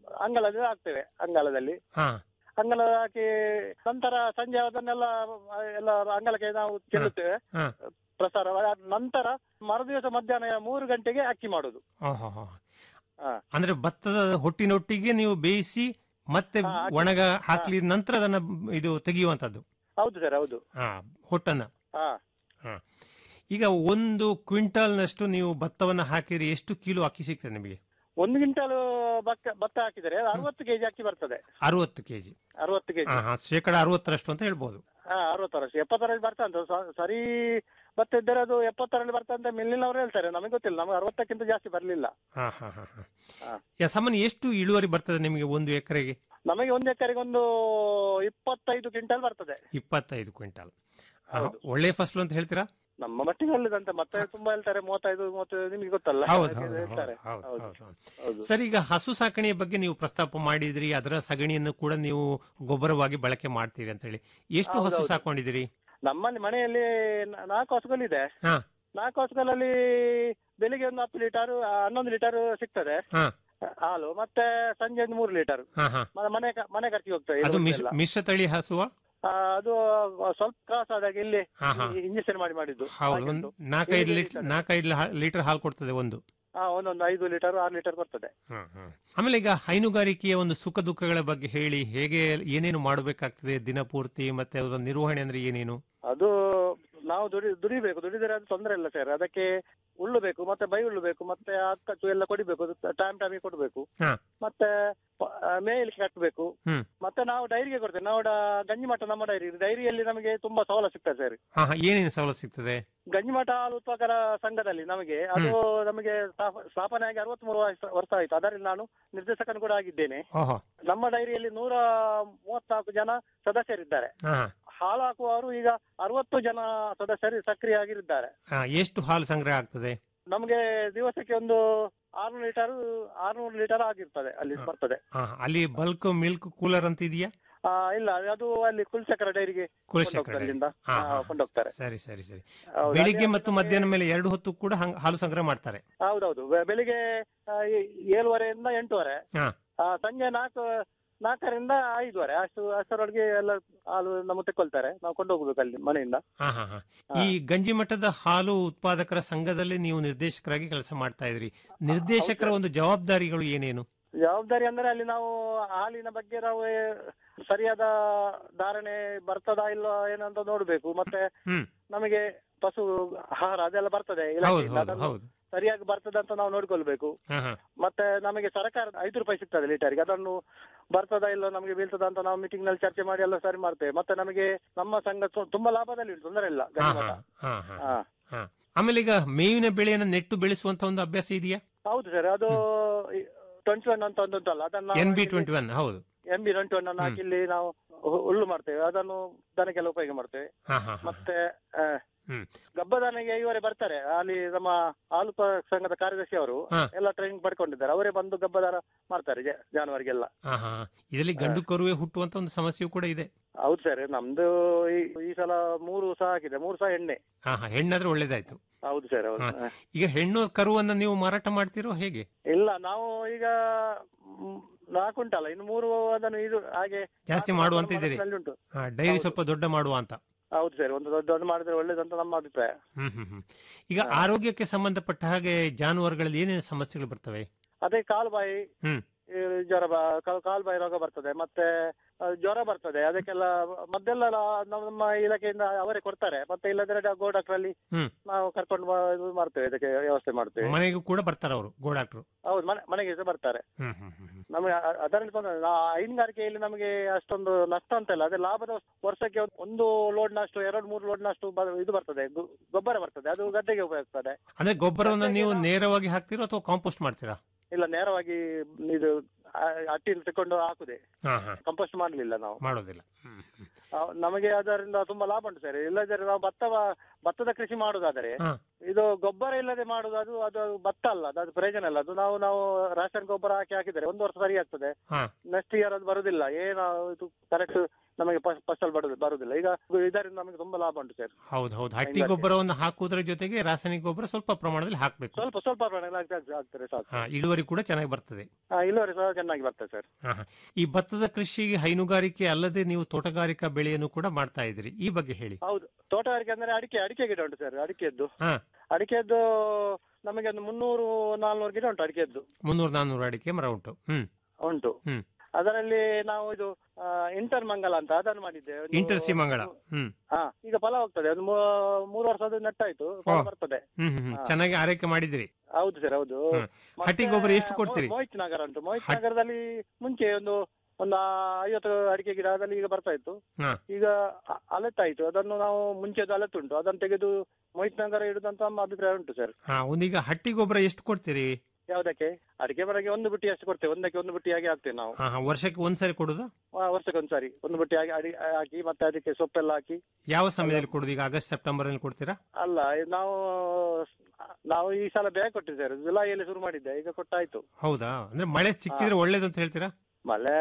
ಅಂಗಳದಲ್ಲಿ ಹಾಕ್ತೇವೆ ಅಂಗಾಲದಲ್ಲಿ ಹಾ ಅಂಗಲ ಹಾಕಿ ನಂತರ ಸಂಜೆ ಅದನ್ನೆಲ್ಲ ಆ, ಎಲ್ಲ ಅಂಗಳಕ್ಕೆ ನಾವು ಚೆಲ್ಲುತ್ತೇವೆ ಹಾ. ಪ್ರಸಾರ ಅದಾದ ನಂತರ ಮರುದಿವಸ ಮಧ್ಯಾಹ್ನ ಮೂರು ಗಂಟೆಗೆ ಅಕ್ಕಿ ಮಾಡುದು ಓಹೋ ಹೋ. ಹಾ. ಅಂದ್ರೆ ಭತ್ತದ ಹೊಟ್ಟಿನೊಟ್ಟಿಗೆ ನೀವು ಬೇಯಿಸಿ ಮತ್ತೆ ಹಾ, ಹಾಕಿ. ಒಣಗ ಹಾಕ್ಲಿದ ನಂತರ ಅದನ್ನ ಇದು ತೆಗೆಯುವಂತದ್ದು ಹೌದು ಸರ್ ಹೌದು ಹಾ ಹೊಟ್ಟನ್ನ ಹಾ ಈಗ ಒಂದು ಕ್ವಿಂಟಾಲ್ನಷ್ಟು ನೀವು ಭತ್ತವನ್ನ ಹಾಕಿರಿ ಎಷ್ಟು ಕಿಲೋ ಅಕ್ಕಿ ಸಿಗ್ತದೆ ನಿಮಗೆ ಒಂದು ಕ್ವಿಂಟಲ್ ಭತ್ತ ಭತ್ತ ಹಾಕಿದರೆ ಅರವತ್ತು ಕೆಜಿ ಅಕ್ಕಿ ಬರ್ತದೆ ಅರವತ್ತು ಕೆಜಿ ಅರವತ್ತು ಕೆಜಿ ಹಾ ಹಾ ಶೇಕಡ ಅರವತ್ತರಷ್ಟು ಅಂತ ಹೇಳ್ಬೋದು ಹಾ ಅರವತ್ತರಷ್ಟು ಎಪ್ಪತ್ತರಲ್ಲಿ ಬರ್ತಾ ಅಂತ ಸರಿ ಭತ್ತ ಇದ್ದರೆ ಅದು ಎಪ್ಪತ್ತರಲ್ಲಿ ಬರ್ತಾ ಅಂತ ಮಿಲ್ಲಿನವರು ಹೇಳ್ತಾರೆ ನಮಗೆ ಗೊತ್ತಿಲ್ಲ ನಮಗೆ ಅರವತ್ತಕ್ಕಿಂತ ಜಾಸ್ತಿ ಬರಲಿಲ್ಲ ಹಾ ಹಾ ಹಾ ಹಾ ಹಾ. ಯಾ, ಸಾಮಾನ್ಯ ಎಷ್ಟು ಇಳುವರಿ ಬರ್ತದೆ ನಿಮಗೆ ಒಂದು ಎಕರೆಗೆ ನಮಗೆ ಒಂದು ಎಕರೆಗೆ ಒಂದು ಇಪ್ಪತ್ತೈದು ಕ್ವಿಂಟಲ್ ಬರ್ತದೆ ಇಪ್ಪತ್ತೈದು ಕ್ವಿಂಟಾಲ್ ಹಾ, ಹೌದು. ಒಳ್ಳೆ ಫಸಲು ಅಂತ ಹೇಳ್ತೀರಾ ನಮ್ಮ ಮಟ್ಟಿಗೆ ಒಳ್ಳೇದಂತೆ ಮತ್ತೆ ತುಂಬಾ ಹೇಳ್ತಾರೆ ಮೂವತ್ತೈದು ಮೂವತ್ತೈದು ನಿಮಗೆ ಗೊತ್ತಲ್ಲ ಹೌದು ಹಾಗೆ ಹೌದು ಹೇಳ್ತಾರೆ ಹೌದು ಹೌದು ಹೌದು ಹೌದು. ಹೌದು ಸರ್ ಈಗ ಹಸು ಸಾಕಣೆಯ ಬಗ್ಗೆ ನೀವು ಪ್ರಸ್ತಾಪ ಮಾಡಿದ್ರಿ ಅದರ ಸಗಣಿಯನ್ನು ಕೂಡ ನೀವು ಗೊಬ್ಬರವಾಗಿ ಬಳಕೆ ಮಾಡ್ತೀರಿ ಅಂತ ಹೇಳಿ ಎಷ್ಟು ಹೌದು, ಹಸು ಹೌದು. ಸಾಕೊಂಡಿದ್ದೀರಿ ನಮ್ಮಲ್ಲಿ ಮನೆಯಲ್ಲಿ ನ- ನಾಲ್ಕು ಹಸುಗಳಿದೆ ಹಾ. ನಾಲ್ಕು ಹಸುಗಳಲ್ಲಿ ಬೆಳಿಗ್ಗೆ ಒಂದು ಹತ್ತು ಲೀಟರ್ ಹನ್ನೊಂದು ಲೀಟರ್ ಸಿಗ್ತದೆ ಹಾ. ಹಾಲು ಮತ್ತೆ ಸಂಜೆ ಒಂದು ಮೂರು ಲೀಟರ್ ಹಾ ಹಾ ಮನೆ ಕ- ಮನೆ ಖರ್ಚಿಗೆ ಹೋಗ್ತದೆ ಅದು ಇದು ಮಿಶ್ರ ಎಲ್ಲ. ಮಿಶ್ರ ತಳಿ ಹಸುವ ಆ, ಅದು ಸ್ವಲ್ಪ ಕ್ರಾಸ್ ಆದಾಗ ಇಲ್ಲಿ ಹಾ, ಹಾ. ಇಂಜೆಕ್ಷನ್ ಮಾಡಿ ಮಾಡಿದ್ದು ಹೌದು ಒಂದು ಹಾಕಿದ್ದು. ನಾಲ್ಕೈದು ಹೇಗೆ ಲೀಟರ್ ಹೇಳ್ತಾರೆ? ನಾಲ್ಕೈದು ಲೀಟರ್ ಹಾಲು ಕೊಡ್ತದೆ ಒಂದು ಹಾ ಒಂದೊಂದು ಐದು ಲೀಟರ್ ಆರು ಲೀಟರ್ ಬರ್ತದೆ ಆಮೇಲೆ ಈಗ ಹೈನುಗಾರಿಕೆಯ ಒಂದು ಸುಖ ದುಃಖಗಳ ಬಗ್ಗೆ ಹೇಳಿ ಹೇಗೆ ಏನೇನು ಮಾಡಬೇಕಾಗ್ತದೆ ದಿನಪೂರ್ತಿ ಮತ್ತೆ ಅದರ ನಿರ್ವಹಣೆ ಅಂದ್ರೆ ಏನೇನು ಅದು ನಾವು ದುಡಿ ದುಡಿಬೇಕು ದುಡಿದರೆ ಅದು ತೊಂದರೆ ಇಲ್ಲ ಸರ್ ಅದಕ್ಕೆ ಉಳ್ಳು ಬೇಕು ಮತ್ತೆ ಬೈ ಉಳ್ಳು ಬೇಕು ಮತ್ತೆ ಅಕ್ಕಚ್ಚು ಎಲ್ಲ ಕೊಡಿಬೇಕು ಟೈಮ್ ಟೈಮಿಗೆ ಕೊಡಬೇಕು ಹಾ. ಮತ್ತೆ ಪ- ಆ, ಮೇಯ್ಲಿಕ್ಕೆ ಕಟ್ಟಬೇಕು ಹ್ಮ್. ಮತ್ತೆ ನಾವು ಡೈರಿಗೆ ಕೊಡ್ತೇವೆ ನಾವು ಡ- ಗಂಜಿಮಠ ನಮ್ಮ ಡೈರಿ ಡೈರಿಯಲ್ಲಿ ನಮಗೆ ತುಂಬಾ ಸವಲತ್ತು ಸಿಗ್ತದೆ ಸರ್ ಹಾ ಹಾ ಏನೇನು ಸವಲತ್ತು ಸಿಗ್ತದೆ ಗಂಜಿಮಠ ಹಾಲು ಉತ್ಪಾದಕರ ಸಂಘದಲ್ಲಿ ನಮಗೆ ಅದು ನಮಗೆ ಸ್ಥಾಪ- ಸ್ಥಾಪನೆ ಆಗಿ ಅರವತ್ಮೂರು ವರ್ಷ ವರ್ಷ ಆಯ್ತು ಅದರಲ್ಲಿ ನಾನು ನಿರ್ದೇಶಕನು ಕೂಡ ಆಗಿದ್ದೇನೆ ಓಹೋ ನಮ್ಮ ಡೈರಿಯಲ್ಲಿ ನೂರ ಮೂವತ್ನಾಲ್ಕು ಜನ ಸದಸ್ಯರಿದ್ದಾರೆ ಹಾ ಹಾಲು ಹಾಕುವವರು ಈಗ ಅರವತ್ತು ಜನ ಸದಸ್ಯರು ಸಕ್ರಿಯವಾಗಿದ್ದಾರೆ ಹಾ ಎಷ್ಟು ಹಾಲು ಸಂಗ್ರಹ ಆಗ್ತದೆ ನಮಗೆ ದಿವಸಕ್ಕೆ ಒಂದು ಆರ್ನೂರು ಲೀಟರ್ ಆರ್ನೂರು ಲೀಟರ್ ಆಗಿರ್ತದೆ ಅಲ್ಲಿ ಹಾ. ಬರ್ತದೆ ಹಾ ಅಲ್ಲಿ ಬಲ್ಕ್ ಮಿಲ್ಕ್ ಕೂಲರ್ ಅಂತ ಇದೆಯಾ ಆ, ಇಲ್ಲ ಅದು ಅಲ್ಲಿ ಕುಲಚಕ್ರ ಡೈರಿಗೆ ಕುಲಶೇಖರ ಅಲ್ಲಿಂದ ಹಾ, ಆ, ಹಾ. ಕೊಂಡೋಗ್ತಾರೆ ಸರಿ ಸರಿ ಸರಿ ಹೌದು, ಬೆಳಿಗ್ಗೆ ಅಲ್ಲಿ ಮತ್ತು ನಮಗೆ- ಮಧ್ಯಾಹ್ನ ಮೇಲೆ ಎರಡು ಹೊತ್ತು ಕೂಡ ಹಂಗ್- ಹಾಲು ಸಂಗ್ರಹ ಮಾಡ್ತಾರೆ ಹೌದೌದು ಬೆ- ಬೆಳಿಗ್ಗೆ ಆ, ಏ- ಏಳುವರೆಯಿಂದ ಎಂಟುವರೆ ಹಾ. ಆ, ಸಂಜೆ ನಾಲ್ಕು ನಾಲ್ಕರಿಂದ ಐದುವರೆ ಅಷ್ಟು ಅಷ್ಟರೊಳಗೆ ಎಲ್ಲ ಹಾಲು ನಮ್ಮ ತೆಕ್ಕೊಳ್ತಾರೆ ನಾವು ಕೊಂಡೋಗ್ಬೇಕು ಅಲ್ಲಿ ಮನೆಯಿಂದ ಹಾ ಹಾ ಹಾ ಹಾ. ಈ ಗಂಜಿ ಮಠದ ಹಾಲು ಉತ್ಪಾದಕರ ಸಂಘದಲ್ಲಿ ನೀವು ನಿರ್ದೇಶಕರಾಗಿ ಕೆಲಸ ಮಾಡ್ತಾ ಇದ್ರಿ ನಿರ್ದೇಶಕರ ಹೌದು. ಒಂದು ಜವಾಬ್ದಾರಿಗಳು ಏನೇನು ಜವಾಬ್ದಾರಿ ಅಂದ್ರೆ ಅಲ್ಲಿ ನಾವು ಹಾಲಿನ ಬಗ್ಗೆ ನಾವು ಏ, ಸರಿಯಾದ ಧಾರಣೆ ಬರ್ತದಾ ಇಲ್ವಾ ಏನಂತ ನೋಡ್ಬೇಕು ಮತ್ತೆ ಹ್ಮ್. ನಮಗೆ ಪಶು ಆಹಾರ ಅದೆಲ್ಲ ಬರ್ತದೆ ಹೌದು ಇಲಾಖೆಯಿಂದ. ಹೌದು ಅದನ್ನು ಹೌದು ಸರಿಯಾಗಿ ಬರ್ತದೆ ಅಂತ ನಾವು ನೋಡ್ಕೊಳ್ಬೇಕು ಹಾ ಹಾ ಮತ್ತೆ ನಮಗೆ ಸರ್ಕಾರ ಐದು ರೂಪಾಯಿ ಸಿಗ್ತದೆ ಲೀಟರ್ಗೆ ಅದನ್ನು ಬರ್ತದಾ ಇಲ್ಲೋ ನಮಗೆ ಬೀಳ್ತದ ಅಂತ ನಾವು ಮೀಟಿಂಗ್ ನಲ್ಲಿ ಚರ್ಚೆ ಮಾಡಿ ಎಲ್ಲ ಸರಿ ಮಾಡ್ತೇವೆ ಮತ್ತೆ ನಮಗೆ ನಮ್ಮ ಸಂಘ ತು- ತುಂಬಾ ಲಾಭದಲ್ಲಿ ಉಂಟು ತೊಂದರೆ ಇಲ್ಲ ಹಾ ಗಂಜಿಮಠ. ಹಾ ಹಾ ಹಾ ಹಾ. ಹಾ ಆಮೇಲೆ ಈಗ ಮೇವಿನ ಬೆಳೆಯನ್ನು ನೆಟ್ಟು ಬೆಳೆಸುವಂತ ಒಂದು ಅಭ್ಯಾಸ ಇದೆಯಾ ಹೌದು ಸರ್ ಅದು ಟ್ವೆಂಟಿ ಒನ್ ಅಂತ ಒಂದು ಉಂಟಲ್ಲ ಅದನ್ನ ಎನ್ ಬಿ ಟ್ವೆಂಟಿ ಒನ್ ಹೌದು ಎಂ ಬಿ ಟ್ವೆಂಟಿ ಒನ್ ಅನ್ನು ಹಾಕಿ ಇಲ್ಲಿ ನಾವು ಹು- ಹುಲ್ಲು ಮಾಡ್ತೇವೆ ಅದನ್ನು ದನಕ್ಕೆಲ್ಲ ಉಪಯೋಗ ಮಾಡ್ತೇವೆ ಹಾ ಹಾ ಹಾ ಮತ್ತೆ ಆ, ಹ್ಮ್. ಗಬ್ಬದಾನಿಗೆ ಇವರೇ ಬರ್ತಾರೆ ಅಲ್ಲಿ ನಮ್ಮ ಹಾಲು ಪ- ಸಂಘದ ಕಾರ್ಯದರ್ಶಿ ಅವರು ಹಾ. ಎಲ್ಲ ಟ್ರೈನಿಂಗ್ ಪಡ್ಕೊಂಡಿದ್ದಾರೆ ಅವರೇ ಬಂದು ಗಬ್ಬದಾನ ಮಾಡ್ತಾರೆ ಜ- ಜಾನುವಾರಿಗೆಲ್ಲ ಹಾ ಹಾ ಇದರಲ್ಲಿ ಗಂಡು ಕರುವೆ ಹುಟ್ಟುವಂತ ಒಂದು ಸಮಸ್ಯೆಯೂ ಕೂಡ ಇದೆ ಹೌದು ಸರ್ ನಮ್ದು ಈ- ಈ ಸಲ ಮೂರು ಸಹ ಹಾಕಿದೆ ಮೂರು ಸಹ ಎಣ್ಣೆ ಹಾ ಹಾ ಹೆಣ್ಣಾದ್ರೆ ಒಳ್ಳೇದಾಯ್ತು ಹೌದು ಸರ್ ಹೌದು ಹಾ. ಈಗ ಹೆಣ್ಣು ಕರುವನ್ನ ನೀವು ಮಾರಾಟ ಮಾಡ್ತಿರೋ ಹೇಗೆ ಇಲ್ಲ ನಾವು ಈಗ ಮ್, ನಾಲ್ಕು ಉಂಟಲ್ಲ ಇನ್ನು ಮೂರು ಅದನ್ನು ಇದು ಹಾಗೆ ಜಾಸ್ತಿ ಮಾಡುವಂತ ಇದ್ದೀರಿ ಮನಸ್ಸಿನಲ್ಲಿ ಉಂಟು ಹಾ ಡೈರಿ ಹೌದು. ಸ್ವಲ್ಪ ದೊಡ್ಡ ಮಾಡುವ ಅಂತ ಹೌದು ಸರ್ ಒಂದು ದೊಡ್ಡ ದೊಡ್ಡ ಮಾಡಿದ್ರೆ ಒಳ್ಳೇದಂತ ನಮ್ಮ ಅಭಿಪ್ರಾಯ ಹ್ಮ್ ಹ್ಮ್ ಹ್ಮ್ ಈಗ ಆರೋಗ್ಯಕ್ಕೆ ಸಂಬಂಧಪಟ್ಟ ಹಾಗೆ ಜಾನುವಾರುಗಳಲ್ಲಿ ಏನೇನು ಸಮಸ್ಯೆಗಳು ಬರ್ತವೆ ಅದೇ ಕಾಲು ಬಾಯಿ ಹ್ಮ್. ಈ ಜ್ವರ ಬ- ಕಾ- ಕಾಲು ಬಾಯಿ ರೋಗ ಬರ್ತದೆ ಮತ್ತೆ ಆ, ಜ್ವರ ಬರ್ತದೆ ಅದಕ್ಕೆಲ್ಲ ಮದ್ದೆಲ್ಲ ನಮ್ಮ ನಮ್ಮ ಇಲಾಖೆಯಿಂದ ಅವರೇ ಕೊಡ್ತಾರೆ ಮತ್ತೆ ಇಲ್ಲದ್ರೆ ಗೋ ಡಾಕ್ಟರ್ ಅಲ್ಲಿ ಹ್ಮ್. ನಾವು ಕರ್ಕೊಂಡು ಬ- ಇದು ಮಾಡ್ತೇವೆ ಇದಕ್ಕೆ ವ್ಯವಸ್ಥೆ ಮಾಡ್ತೇವೆ ಮನೆಗೂ ಕೂಡ ಬರ್ತಾರ ಅವರು ಗೋಡಾಕ್ಟ್ರು ಹೌದು ಮನೆ ಮನೆಗೆ ಸಹ ಬರ್ತಾರೆ ಹ್ಮ್ ಹ್ಮ್ ಹ್ಮ್ ಹ್ಮ್. ನಮಗೆ ಅ- ಅದರಲ್ಲಿ ತೊಂದರೆ ಇಲ್ಲ. ನಾ- ಹೈನುಗಾರಿಕೆಯಲ್ಲಿ ನಮಗೆ ಅಷ್ಟೊಂದು ನಷ್ಟ ಅಂತ ಇಲ್ಲ ಅದೇ ಲಾಭದ ವರ್ಷಕ್ಕೆ ಒಂದು ಲೋಡ್ನಷ್ಟು ಎರಡು ಮೂರು ಲೋಡ್ನಷ್ಟು ಬ- ಇದು ಬರ್ತದೆ ಗೊ- ಗೊಬ್ಬರ ಬರ್ತದೆ ಅದು ಗದ್ದೆಗೆ ಉಪಯೋಗಿಸ್ತದೆ ಅಂದ್ರೆ ಗೊಬ್ಬರವನ್ನ ಗದ್ದೆಗೆ ನೀವು ನಾವು- ನೇರವಾಗಿ ಹಾಕ್ತಿರೋ ಅಥವಾ ಕಾಂಪೋಸ್ಟ್ ಮಾಡ್ತೀರಾ ಇಲ್ಲ ನೇರವಾಗಿ ಇದು ಆ- ಅಟ್ಟಿಯಲ್ಲಿ ತಕೊಂಡು ಹಾಕುದೆ ಹಾ ಹಾ ಕಂಪೋಸ್ಟ್ ಮಾಡಲಿಲ್ಲ ನಾವು ಮಾಡೋದಿಲ್ಲ ಹ್ಮ್ ಹ್ಮ್. ಆ, ನಮಗೆ ಅದರಿಂದ ತುಂಬಾ ಲಾಭ ಉಂಟು ಸರ್ ಇಲ್ಲದ್ರೆ ನಾವು ಭತ್ತ ಭತ್ತದ ಕೃಷಿ ಮಾಡುದಾದರೆ ಹಾ. ಇದು ಗೊಬ್ಬರ ಇಲ್ಲದೆ ಮಾಡುದು ಅದು ಅದು ಭತ್ತ ಅಲ್ಲ ಅದು- ಅದು ಪ್ರಯೋಜನ ಅಲ್ಲ ಅದು ನಾವು ನಾವು ರಾಸಾಯನಿಕ ಗೊಬ್ಬರ ಹಾಕಿ ಹಾಕಿದರೆ ಒಂದು ವರ್ಷ ಸರಿ ಆಗ್ತದೆ ಹಾ. ನೆಕ್ಸ್ಟ್ ಇಯರ್ ಅದು ಬರುದಿಲ್ಲ ಏನು ಇದು ಕರೆಕ್ಟ್ ನಮಗೆ ಫ- ಫಸಲ್ ಬರುದು ಬರುದಿಲ್ಲ ಈಗ ಇದರಿಂದ ನಮಗೆ ತುಂಬಾ ಲಾಭ ಉಂಟು ಸರ್ ಹೌದು ಹೌದು ಹಟ್ಟಿ ಹೈನುಗಾರಿಕೆ. ಗೊಬ್ಬರವನ್ನು ಹಾಕುವುದರ ಜೊತೆಗೆ ರಾಸಾಯನಿಕ ಗೊಬ್ಬರ ಸ್ವಲ್ಪ ಪ್ರಮಾಣದಲ್ಲಿ ಹಾಕಬೇಕು ಸ್ವಲ್ಪ ಸ್ವಲ್ಪ ಪ್ರಮಾಣದಲ್ಲಿ ಆಗ್ತದೆ ಆಗ್ತದೆ ಸಾಕು ಹಾ ಇಳುವರಿ ಕೂಡ ಚೆನ್ನಾಗಿ ಬರ್ತದೆ ಹಾ, ಇಳುವರಿ ಸಹ ಚೆನ್ನಾಗಿ ಬರ್ತದೆ ಸರ್ ಹಾ, ಹಾ. ಈ ಭತ್ತದ ಕೃಷಿಗೆ ಹೈನುಗಾರಿಕೆ ಅಲ್ಲದೆ ನೀವು ತೋಟಗಾರಿಕಾ ಬೆಳೆಯನ್ನು ಕೂಡ ಮಾಡ್ತಾ ಇದ್ದೀರಿ ಈ ಬಗ್ಗೆ ಹೇಳಿ ಹೌದು ತೋಟಗಾರಿಕೆ ಅಂದ್ರೆ ಅಡಿಕೆ ಅಡಿಕೆ ಗಿಡ ಉಂಟು ಸರ್ ಅಡಿಕೆದ್ದು ಹಾ ಅಡಿಕೆದ್ದು ನಮಗೆ ಒಂದು ಮುನ್ನೂರು ನಾಲ್ನೂರು ಗಿಡ ಉಂಟು ಅಡಿಕೆದ್ದು ಮುನ್ನೂರು ನಾನ್ನೂರು ಅಡಿಕೆ ಮರ ಉಂಟು ಹ್ಮ್ ಉಂಟು ಹ್ಮ್. ಅದರಲ್ಲಿ ನಾವು ಇದು ಆ, ಇಂಟರ್ ಮಂಗಲ ಅಂತ ಅದನ್ನು ಮಾಡಿದ್ದೇವೆ ಒಂದು- ಇಂಟರ್ಸಿ ಮಂಗಳ ಹ್ಮ್ ಹಾ ಈಗ ಫಲ ಹೋಗ್ತದೆ ಒಂದು ಮೂ- ಮೂರು ವರ್ಷ ಅದು ನೆಟ್ಟಾಯ್ತು ಫಲ ಓ. ಬರ್ತದೆ ಹ್ಮ್ ಹ್ಮ್, ಹ್ಮ್ ಹಾ. ಚೆನ್ನಾಗಿ ಆರೈಕೆ ಮಾಡಿದಿರಿ ಹೌದು ಸರ್ ಹೌದು ಹ್ಮ್. ಮತ್ತೆ ಹಟ್ಟಿ ಗೊಬ್ಬರ ಎಷ್ಟು ಕೊಡ್ತೀರಿ? ಮೊ- ಮೋಹಿತ್ ನಗರ ಉಂಟು ಮೋಹಿತ್ ಹಟ್- ನಗರದಲ್ಲಿ ಮುಂಚೆ ಒಂದು ಒಂದು ಐವತ್ತು ಅಡಿಕೆ ಗಿಡ ಅದಲ್ಲಿ ಈಗ ಬರ್ತಾ ಇತ್ತು ಹಾ. ಈಗ ಅ- ಅಲೆತ್ತಾಯ್ತು ಅದನ್ನು ನಾವು ಮುಂಚೆದು ಅಲೆತ್ತುಂಟು ಅದನ್ನು ತೆಗೆದು ಮೋಹಿತ್ ನಗರ ಇಡುದಂತ ನಮ್ಮ ಅಭಿಪ್ರಾಯ ಉಂಟು ಸರ್ ಹಾ ಒಂದೀಗ ಹಟ್ಟಿ ಗೊಬ್ಬರ ಎಷ್ಟು ಕೊಡ್ತೀರಿ ಯಾವ್ದಕ್ಕೆ ಅಡಿಕೆ ಮರಕ್ಕೆ ಒಂದು ಬುಟ್ಟಿ ಅಷ್ಟು ಕೊಡ್ತೇವೆ ಒಂದಕ್ಕೆ ಒಂದು ಬುಟ್ಟಿಯಾಗಿ ಹಾಕ್ತೇವೆ ನಾವು ಹಾ ಹಾ ವರ್ಷಕ್ಕೆ ಒಂದ್ಸರಿ ಕೊಡುದು ಆ, ವರ್ಷಕ್ಕೆ ಒಂದ್ಸಾರಿ ಒಂದು ಬುಟ್ಟಿಯಾಗಿ ಅಡಿ ಹಾಕಿ ಮತ್ತೆ ಅದಕ್ಕೆ ಸೊಪ್ಪೆಲ್ಲ ಹಾಕಿ ಯಾವ ಸಮಯದಲ್ಲಿ ಕೊಡುದು ಈಗ ಆಗಸ್ಟ್ ಸೆಪ್ಟೆಂಬರ್ ಅಲ್ಲಿ ಕೊಡ್ತೀರಾ ಅಲ್ಲ ಇದು ನಾವು ನಾವು ಈ ಸಲ ಬೇಗ ಕೊಟ್ಟಿದ್ದೇವೆ ಜುಲೈಯಲ್ಲಿ ಶುರು ಮಾಡಿದ್ದೆ ಈಗ ಕೊಟ್ಟಾಯ್ತು ಹೌದಾ ಅಂದ್ರೆ ಮಳೆ ಸಿಕ್ಕಿದ್ರೆ ಒಳ್ಳೇದು ಅಂತ ಹೇಳ್ತೀರಾ ಮಳೆ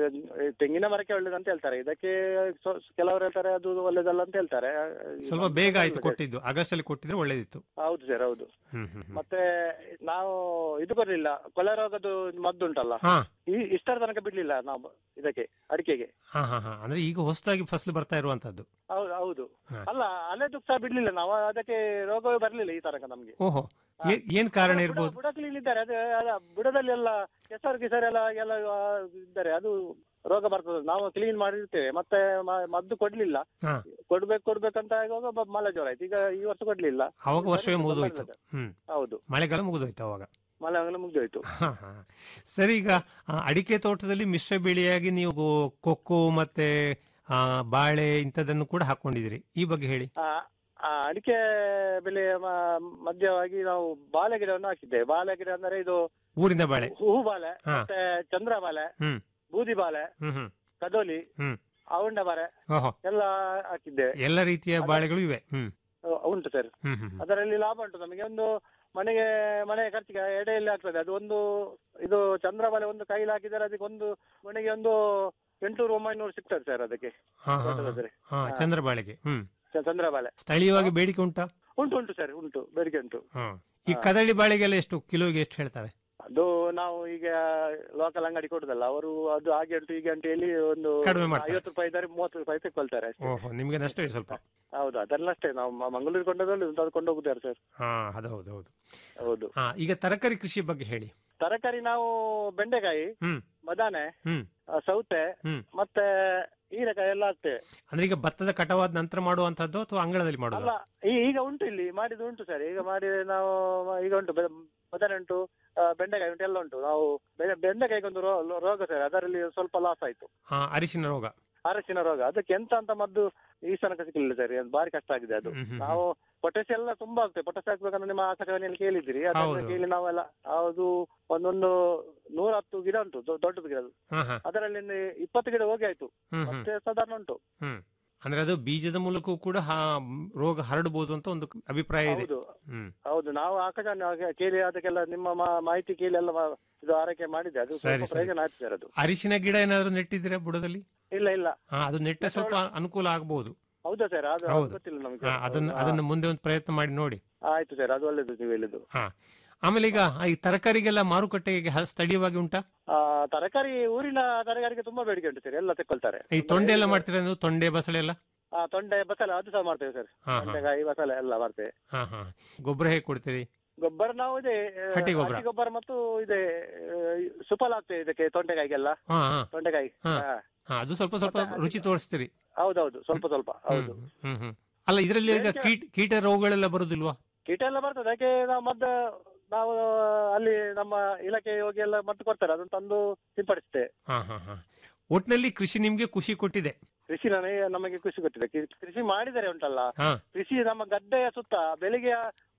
ತೆಂಗಿನ ಮರಕ್ಕೆ ಒಳ್ಳೇದಂತ ಹೇಳ್ತಾರೆ ಇದಕ್ಕೆ ಸೊ- ಕೆಲವರು ಹೇಳ್ತಾರೆ ಅದು ಒಳ್ಳೇದಲ್ಲ ಅಂತ ಹೇಳ್ತಾರೆ ಸ್ವಲ್ಪ ಬೇಗ ಆಯ್ತು ಕೊಟ್ಟಿದ್ದು ಆಗಸ್ಟ್ ಅಲ್ಲಿ ಕೊಟ್ಟಿದ್ರೆ ಒಳ್ಳೇದಿತ್ತು ಹೌದು ಸರ್ ಹೌದು ಹ್ಮ್ ಹ್ಮ್ ಹ್ಮ್. ಮತ್ತೆ ನಾವು ಇದು ಕೊಡ್ಲಿಲ್ಲ ಕೊಲೆ ರೋಗದ್ದು ಮದ್ದುಂಟಲ್ಲ ಹಾ ಈ ಇಷ್ಟರ ತನಕ ಬಿಡ್ಲಿಲ್ಲ ನಾವು ಇದಕ್ಕೆ ಅಡಿಕೆಗೆ ಹಾ ಹಾ ಹಾ ಅಂದ್ರೆ ಈಗ ಹೊಸದಾಗಿ ಫಸಲು ಬರ್ತಾ ಇರುವಂತದ್ದು ಹೌದು ಹೌದು ಹಾ. ಅಲ್ಲ ಅಲೆದು ಸಹ ಬಿಡ್ಲಿಲ್ಲ ನಾವು ಅದಕ್ಕೆ ರೋಗವೇ ಬರ್ಲಿಲ್ಲ ಈ ತನಕ ನಮ್ಗೆ ಓಹೋ ಏ- ಏನ್ ಕಾರಣ ಇರ್ಬೋದು ಬುಡ ಇದ್ದಾರೆ ಅದು ಅದ ಬುಡದಲ್ಲಿ ಎಲ್ಲ ಕೆಸರು ಕಿಸರು ಎಲ್ಲ ಎಲ್ಲ ಆ, ಇದ್ದಾರೆ ಅದು ರೋಗ ಬರ್ತದೆ ನಾವು ಕ್ಲೀನ್ ಮಾಡಿರ್ತೇವೆ ಮತ್ತೆ ಮ- ಮದ್ದು ಕೊಡ್ಲಿಲ್ಲ ಹಾ. ಕೊಡ್ಬೇಕು ಕೊಡ್ಬೇಕಂತ ಆಗುವಾಗ ಬ- ಮಳೆ ಜೋರ ಆಯ್ತು ಈಗ ಈ ವರ್ಷ ಕೊಡ್ಲಿಲ್ಲ ಅವಾಗ ವರ್ಷವೇ ಮುಗಿದೋಯ್ತು ಹ್ಮ್ ಹೌದು ಮಳೆಗಾಲ ಮುಗಿದೋಯ್ತು ಅವಾಗ ಮಳೆ ಆಗಲು ಮುಗ್ದೋಯ್ತು ಹಾ, ಹಾ. ಸರಿ ಈಗ ಆ, ಅಡಿಕೆ ತೋಟದಲ್ಲಿ ಮಿಶ್ರ ಬೆಳೆಯಾಗಿ ನೀವು ಗೋ- ಕೊಕ್ಕೋ ಮತ್ತೆ ಆ, ಬಾಳೆ ಇಂಥದನ್ನು ಕೂಡ ಹಾಕೊಂಡಿದ್ದೀರಿ ಈ ಬಗ್ಗೆ ಹೇಳಿ ಆ, ಆ, ಅಡಿಕೆ ಬೆಲೆ ಮ- ಮಧ್ಯವಾಗಿ ನಾವು ಬಾಳೆ ಗಿಡವನ್ನು ಹಾಕಿದ್ದೇವೆ ಬಾಳೆ ಗಿಡ ಅಂದ್ರೆ ಇದು ಊರಿನ ಬಾಳೆ ಹೂ ಬಾಳೆ ಹಾ. ಮತ್ತೆ ಚಂದ್ರ ಬಾಳೆ ಹ್ಮ್ ಬೂದಿ ಬಾಳೆ ಹ್ಮ್ ಹ್ಮ್ ಕದೋಲಿ ಹ್ಮ್. ಅವಂಡ ಬಾಳೆ ಓಹೋ ಎಲ್ಲ ಹಾಕಿದ್ದೇವೆ ಎಲ್ಲ ರೀತಿಯ ಬಾಳೆಗಳು ಇವೆ ಹ್ಮ್ ಅಹ್, ಉಂಟು ಸರ್ ಹ್ಮ್ ಹ್ಮ್ ಹ್ಮ್. ಅದರಲ್ಲಿ ಲಾಭ ಉಂಟು ನಮಗೆ ಒಂದು ಮನೆಗೆ ಮನೆ ಖರ್ಚಿಗೆ ಎಡೆಯಲ್ಲಿ ಆಗ್ತದೆ ಅದು ಒಂದು ಇದು ಚಂದ್ರಬಾಲೆ ಒಂದು ಕೈಲಿ ಹಾಕಿದರೆ ಅದಕ್ಕೆ ಒಂದು ಮನೆಗೆ ಒಂದು ಎಂಟುನೂರು ಒಂಬೈನೂರು ಸಿಗ್ತದೆ ಸರ್ ಅದಕ್ಕೆ ಹಾ ಹಾ ಹಾ. ತೋಟದಾದ್ರೆ. ಹಾ ಹಾ. ಚಂದ್ರಬಾಳೆಗೆ ಹ್ಮ್ ಚ- ಚಂದ್ರಬಾಲೆ ಸ್ಥಳೀಯವಾಗಿ ಬೇಡಿಕೆ ಉಂಟಾ ಉಂಟು ಉಂಟು ಸರ್ ಉಂಟು ಬೇಡಿಕೆ ಉಂಟು ಹಾ ಈ ಹಾ. ಕದಳಿ ಬಾಳೆಗೆಲ್ಲ ಎಷ್ಟು ಕಿಲೋಗೆ ಎಷ್ಟು ಹೇಳ್ತಾರೆ ಅದು ನಾವು ಈಗ ಲೋಕಲ್ ಅಂಗಡಿ ಕೊಡುದಲ್ಲ ಅವರು ಅದು ಹಾಗೆ ಉಂಟು ಹೀಗೆ ಉಂಟು ಹೇಳಿ ಒಂದು ಕಡಿಮೆ ಮಾಡ್ತಾರೆ. ಐವತ್ತು ರೂಪಾಯಿ ಇದ್ದಾರೆ ಮೂವತ್ತು ರೂಪಾಯಿ ತೆಕ್ಕೊಳ್ತಾರೆ ಅಷ್ಟೇ ಓಹೋ ನಿಮ್ಗೆ ನಷ್ಟವೇ ಸ್ವಲ್ಪ ಹೌದು ಅದನ್ನಷ್ಟೇ ನಾವು ಮ- ಮಂಗಳೂರಿಗೆ ಕೊಂಡೋದಲ್ಲಿ ಅದು ಕೊಂಡು ಹೋಗುತ್ತಾರೆ ಸರ್ ಹಾ ಅದು ಹೌದು ಹೌದು ಹೌದು ಹಾ ಈಗ ತರಕಾರಿ ಕೃಷಿ ಬಗ್ಗೆ ಹೇಳಿ ತರಕಾರಿ ನಾವು ಬೆಂಡೆಕಾಯಿ ಹ್ಮ್ ಬದಾನೆ ಹ್ಮ್ ಆ, ಸೌತೆ ಹ್ಮ್. ಮತ್ತೆ ಹೀರೆಕಾಯಿ ಎಲ್ಲ ಹಾಕ್ತೇವೆ ಅಂದ್ರೆ ಈಗ ಭತ್ತದ ಕಟವಾದ ನಂತರ ಮಾಡುವಂತದ್ದು ಅಥವಾ ಅಂಗಳದಲ್ಲಿ ಅಲ್ಲ ಮಾಡುದು ಈ- ಈಗ ಉಂಟು ಇಲ್ಲಿ ಮಾಡಿದ್ದು ಉಂಟು ಸರ್ ಈಗ ಮಾಡಿ ನಾವು ಈಗ ಉಂಟು ಬೆ- ಬದನೆ ಉಂಟು ಆ, ಬೆಂಡೆಕಾಯಿ ಉಂಟು ಎಲ್ಲ ಉಂಟು ನಾವು ಬೆ- ಬೆಂಡೆಕಾಯಿಗೆ ಒಂದು ರೋ- ರೋ- ರೋಗ ಸರ್ ಅದರಲ್ಲಿ ಸ್ವಲ್ಪ ಲಾಸ್ ಆಯ್ತು ಹಾ ಅರಿಶಿನ ರೋಗ ಅರಸಿನ ರೋಗ ಅದಕ್ಕೆ ಎಂತ ಅಂತ ಮದ್ದು ಈ ತನಕ ಸಿಗ್ಲಿಲ್ಲ ಸರ್ ಅದು ಬಾರಿ ಕಷ್ಟ ಆಗಿದೆ ಅದು ಹ್ಮ್, ಹ್ಮ್, ಹ್ಮ್. ನಾವು ಪೊಟ್ಯಾಸಿ ಎಲ್ಲ ತುಂಬಾ ಆಗ್ತದೆ ಪೊಟ್ಯಾಸಿ ಹಾಕ್ಬೇಕಂದ್ರೆ ನಿಮ್ಮ ಆಕಾಶವಾಣಿಯಲ್ಲಿ ಕೇಳಿದಿರಿ ಅದನ್ನ ಹೌದು. ಕೇಳಿ ನಾವೆಲ್ಲ ಅದು ಒಂದೊಂದು ನೂರ ಹತ್ತು ಗಿಡ ಉಂಟು ದೊ- ದೊಡ್ಡದು ಗಿಡ ಅದು. ಹಾ ಹಾ ಅದರಲ್ಲಿ ಒಂದು ಇಪ್ಪತ್ತು ಗಿಡ ಹೋಗಿ ಆಯ್ತು ಹ್ಮ್ ಹ್ಮ್ ಮತ್ತೆ ಸಾಧಾರಣ ಉಂಟು ಹ್ಮ್ ಅಂದ್ರೆ ಅದು ಬೀಜದ ಮೂಲಕವೂ ಕೂಡ ಹಾ- ರೋಗ ಹರಡಬಹುದು ಅಂತ ಒಂದು ಅಭಿಪ್ರಾಯ ಇದೆ ಹೌದು ಹ್ಮ್ ಹೌದು ನಾವು ಆಕಾಶವಾಣಿ ಹಾಗೆ ಕೇಳಿ ಅದಕ್ಕೆಲ್ಲ ನಿಮ್ಮ ಮಾ- ಮಾಹಿತಿ ಕೇಳಿ ಎಲ್ಲ ಮಾ- ಇದು ಆರೈಕೆ ಮಾಡಿದೆ ಅದು ಸರಿ, ಸ್ವಲ್ಪ ಸರಿ. ಪ್ರಯೋಜನ ಆಯ್ತು ಸರ್ ಅದು ಅರಿಶಿನ ಗಿಡ ಏನಾದ್ರು ನೆಟ್ಟಿದ್ದೀರಾ ಬುಡದಲ್ಲಿ ಇಲ್ಲ ಇಲ್ಲ ಹಾ ಅದು ನೆಟ್ಟ ಸ್ವಲ್ಪ ಅನುಕೂಲ ಆಗಬಹುದು ಹೌದಾ ಸರ್ ಅದು ಅದು ಹೌದು. ಗೊತ್ತಿಲ್ಲ ನಮಗೆ ಹಾ ಅದನ್ನ ಅದನ್ನ ಮುಂದೆ ಒಂದು ಪ್ರಯತ್ನ ಮಾಡಿ ನೋಡಿ ಆಯ್ತು ಸರ್ ಅದು ಒಳ್ಳೇದು ನೀವು ಹೇಳಿದ್ದು ಹಾ ಆಮೇಲೆ ಈಗ ಈ ತರಕಾರಿಗೆಲ್ಲ ಮಾರುಕಟ್ಟೆಗೆ ಹ- ಸ್ಥಳೀಯವಾಗಿ ಉಂಟಾ ಆ, ತರಕಾರಿ ಊರಿನ ತರಕಾರಿಗೆ ತುಂಬಾ ಬೇಡಿಕೆ ಉಂಟು ಸರ್ ಎಲ್ಲ ತೆಕ್ಕೊಳ್ತಾರೆ ಈ ತೊಂಡೆ ಎಲ್ಲ ಮಾಡ್ತೀರಾ ನೀವು ತೊಂಡೆ ಬಸಳೆ ಎಲ್ಲ ಆ, ತೊಂಡೆ ಬಸಳೆ ಅದು ಸಹ ಮಾಡ್ತೇವೆ ಸರ್ ಹಾ ಹಾ ತೊಂಡೆಕಾಯಿ ಬಸಳೆ ಎಲ್ಲ ಮಾಡ್ತೇವೆ ಹಾ ಹಾ ಗೊಬ್ಬರ ಹೇಗೆ ಕೊಡ್ತೀರಿ ಗೊಬ್ಬರ ನಾವು ಇದೆ ಆ, ಹಟ್ಟಿ ಗೊಬ್ಬರ. ಹಟ್ಟಿ ಗೊಬ್ಬರ ಮತ್ತು ಇದೆ ಆ, ಸುಫಲ ಆಗ್ತದೆ ಇದಕ್ಕೆ ತೊಂಡೆಕಾಯಿಗೆಲ್ಲ ಹಾ ಹಾ ತೊಂಡೆಕಾಯಿ ಹಾ. ಹಾ. ಹಾ ಅದು ಸ್ವಲ್ಪ ಸ್ವಲ್ಪ ಮತ್ತೆ ರುಚಿ ತೋರಿಸ್ತೀರಿ ಹೌದೌದು ಸ್ವಲ್ಪ ಸ್ವಲ್ಪ ಹೌದು ಹ್ಮ್, ಹ್ಮ್ ಹ್ಮ್ ಅಲ್ಲ ಇದರಲ್ಲಿ ಈಗ ಬೇಡಿಕೆ- ಕೀಟ ಕೀಟ ರೋಗಗಳೆಲ್ಲ ಬರುದಿಲ್ವಾ ಕೀಟ ಎಲ್ಲ ಬರ್ತದೆ ಅದಕ್ಕೆ ನಾವು ಮದ್ದು ನಾವು ಅಲ್ಲಿ ನಮ್ಮ ಇಲಾಖೆ ಹೋಗಿ ಎಲ್ಲ ಮದ್ದು ಕೊಡ್ತಾರೆ ಅದನ್ನು ತಂದು ಸಿಂಪಡಿಸ್ತೇವೆ ಹಾ ಹಾ ಹಾ ಒಟ್ನಲ್ಲಿ ಕೃಷಿ ನಿಮ್ಗೆ ಖುಷಿ ಕೊಟ್ಟಿದೆ ಕೃಷಿ ನನಗೆ ನಮಗೆ ಖುಷಿ ಗೊತ್ತಿದೆ ಕೃ- ಕೃಷಿ ಮಾಡಿದರೆ ಉಂಟಲ್ಲ ಹಾ ಕೃಷಿ ನಮ್ಮ ಗದ್ದೆಯ ಸುತ್ತ ಬೆಳಿಗ್ಗೆ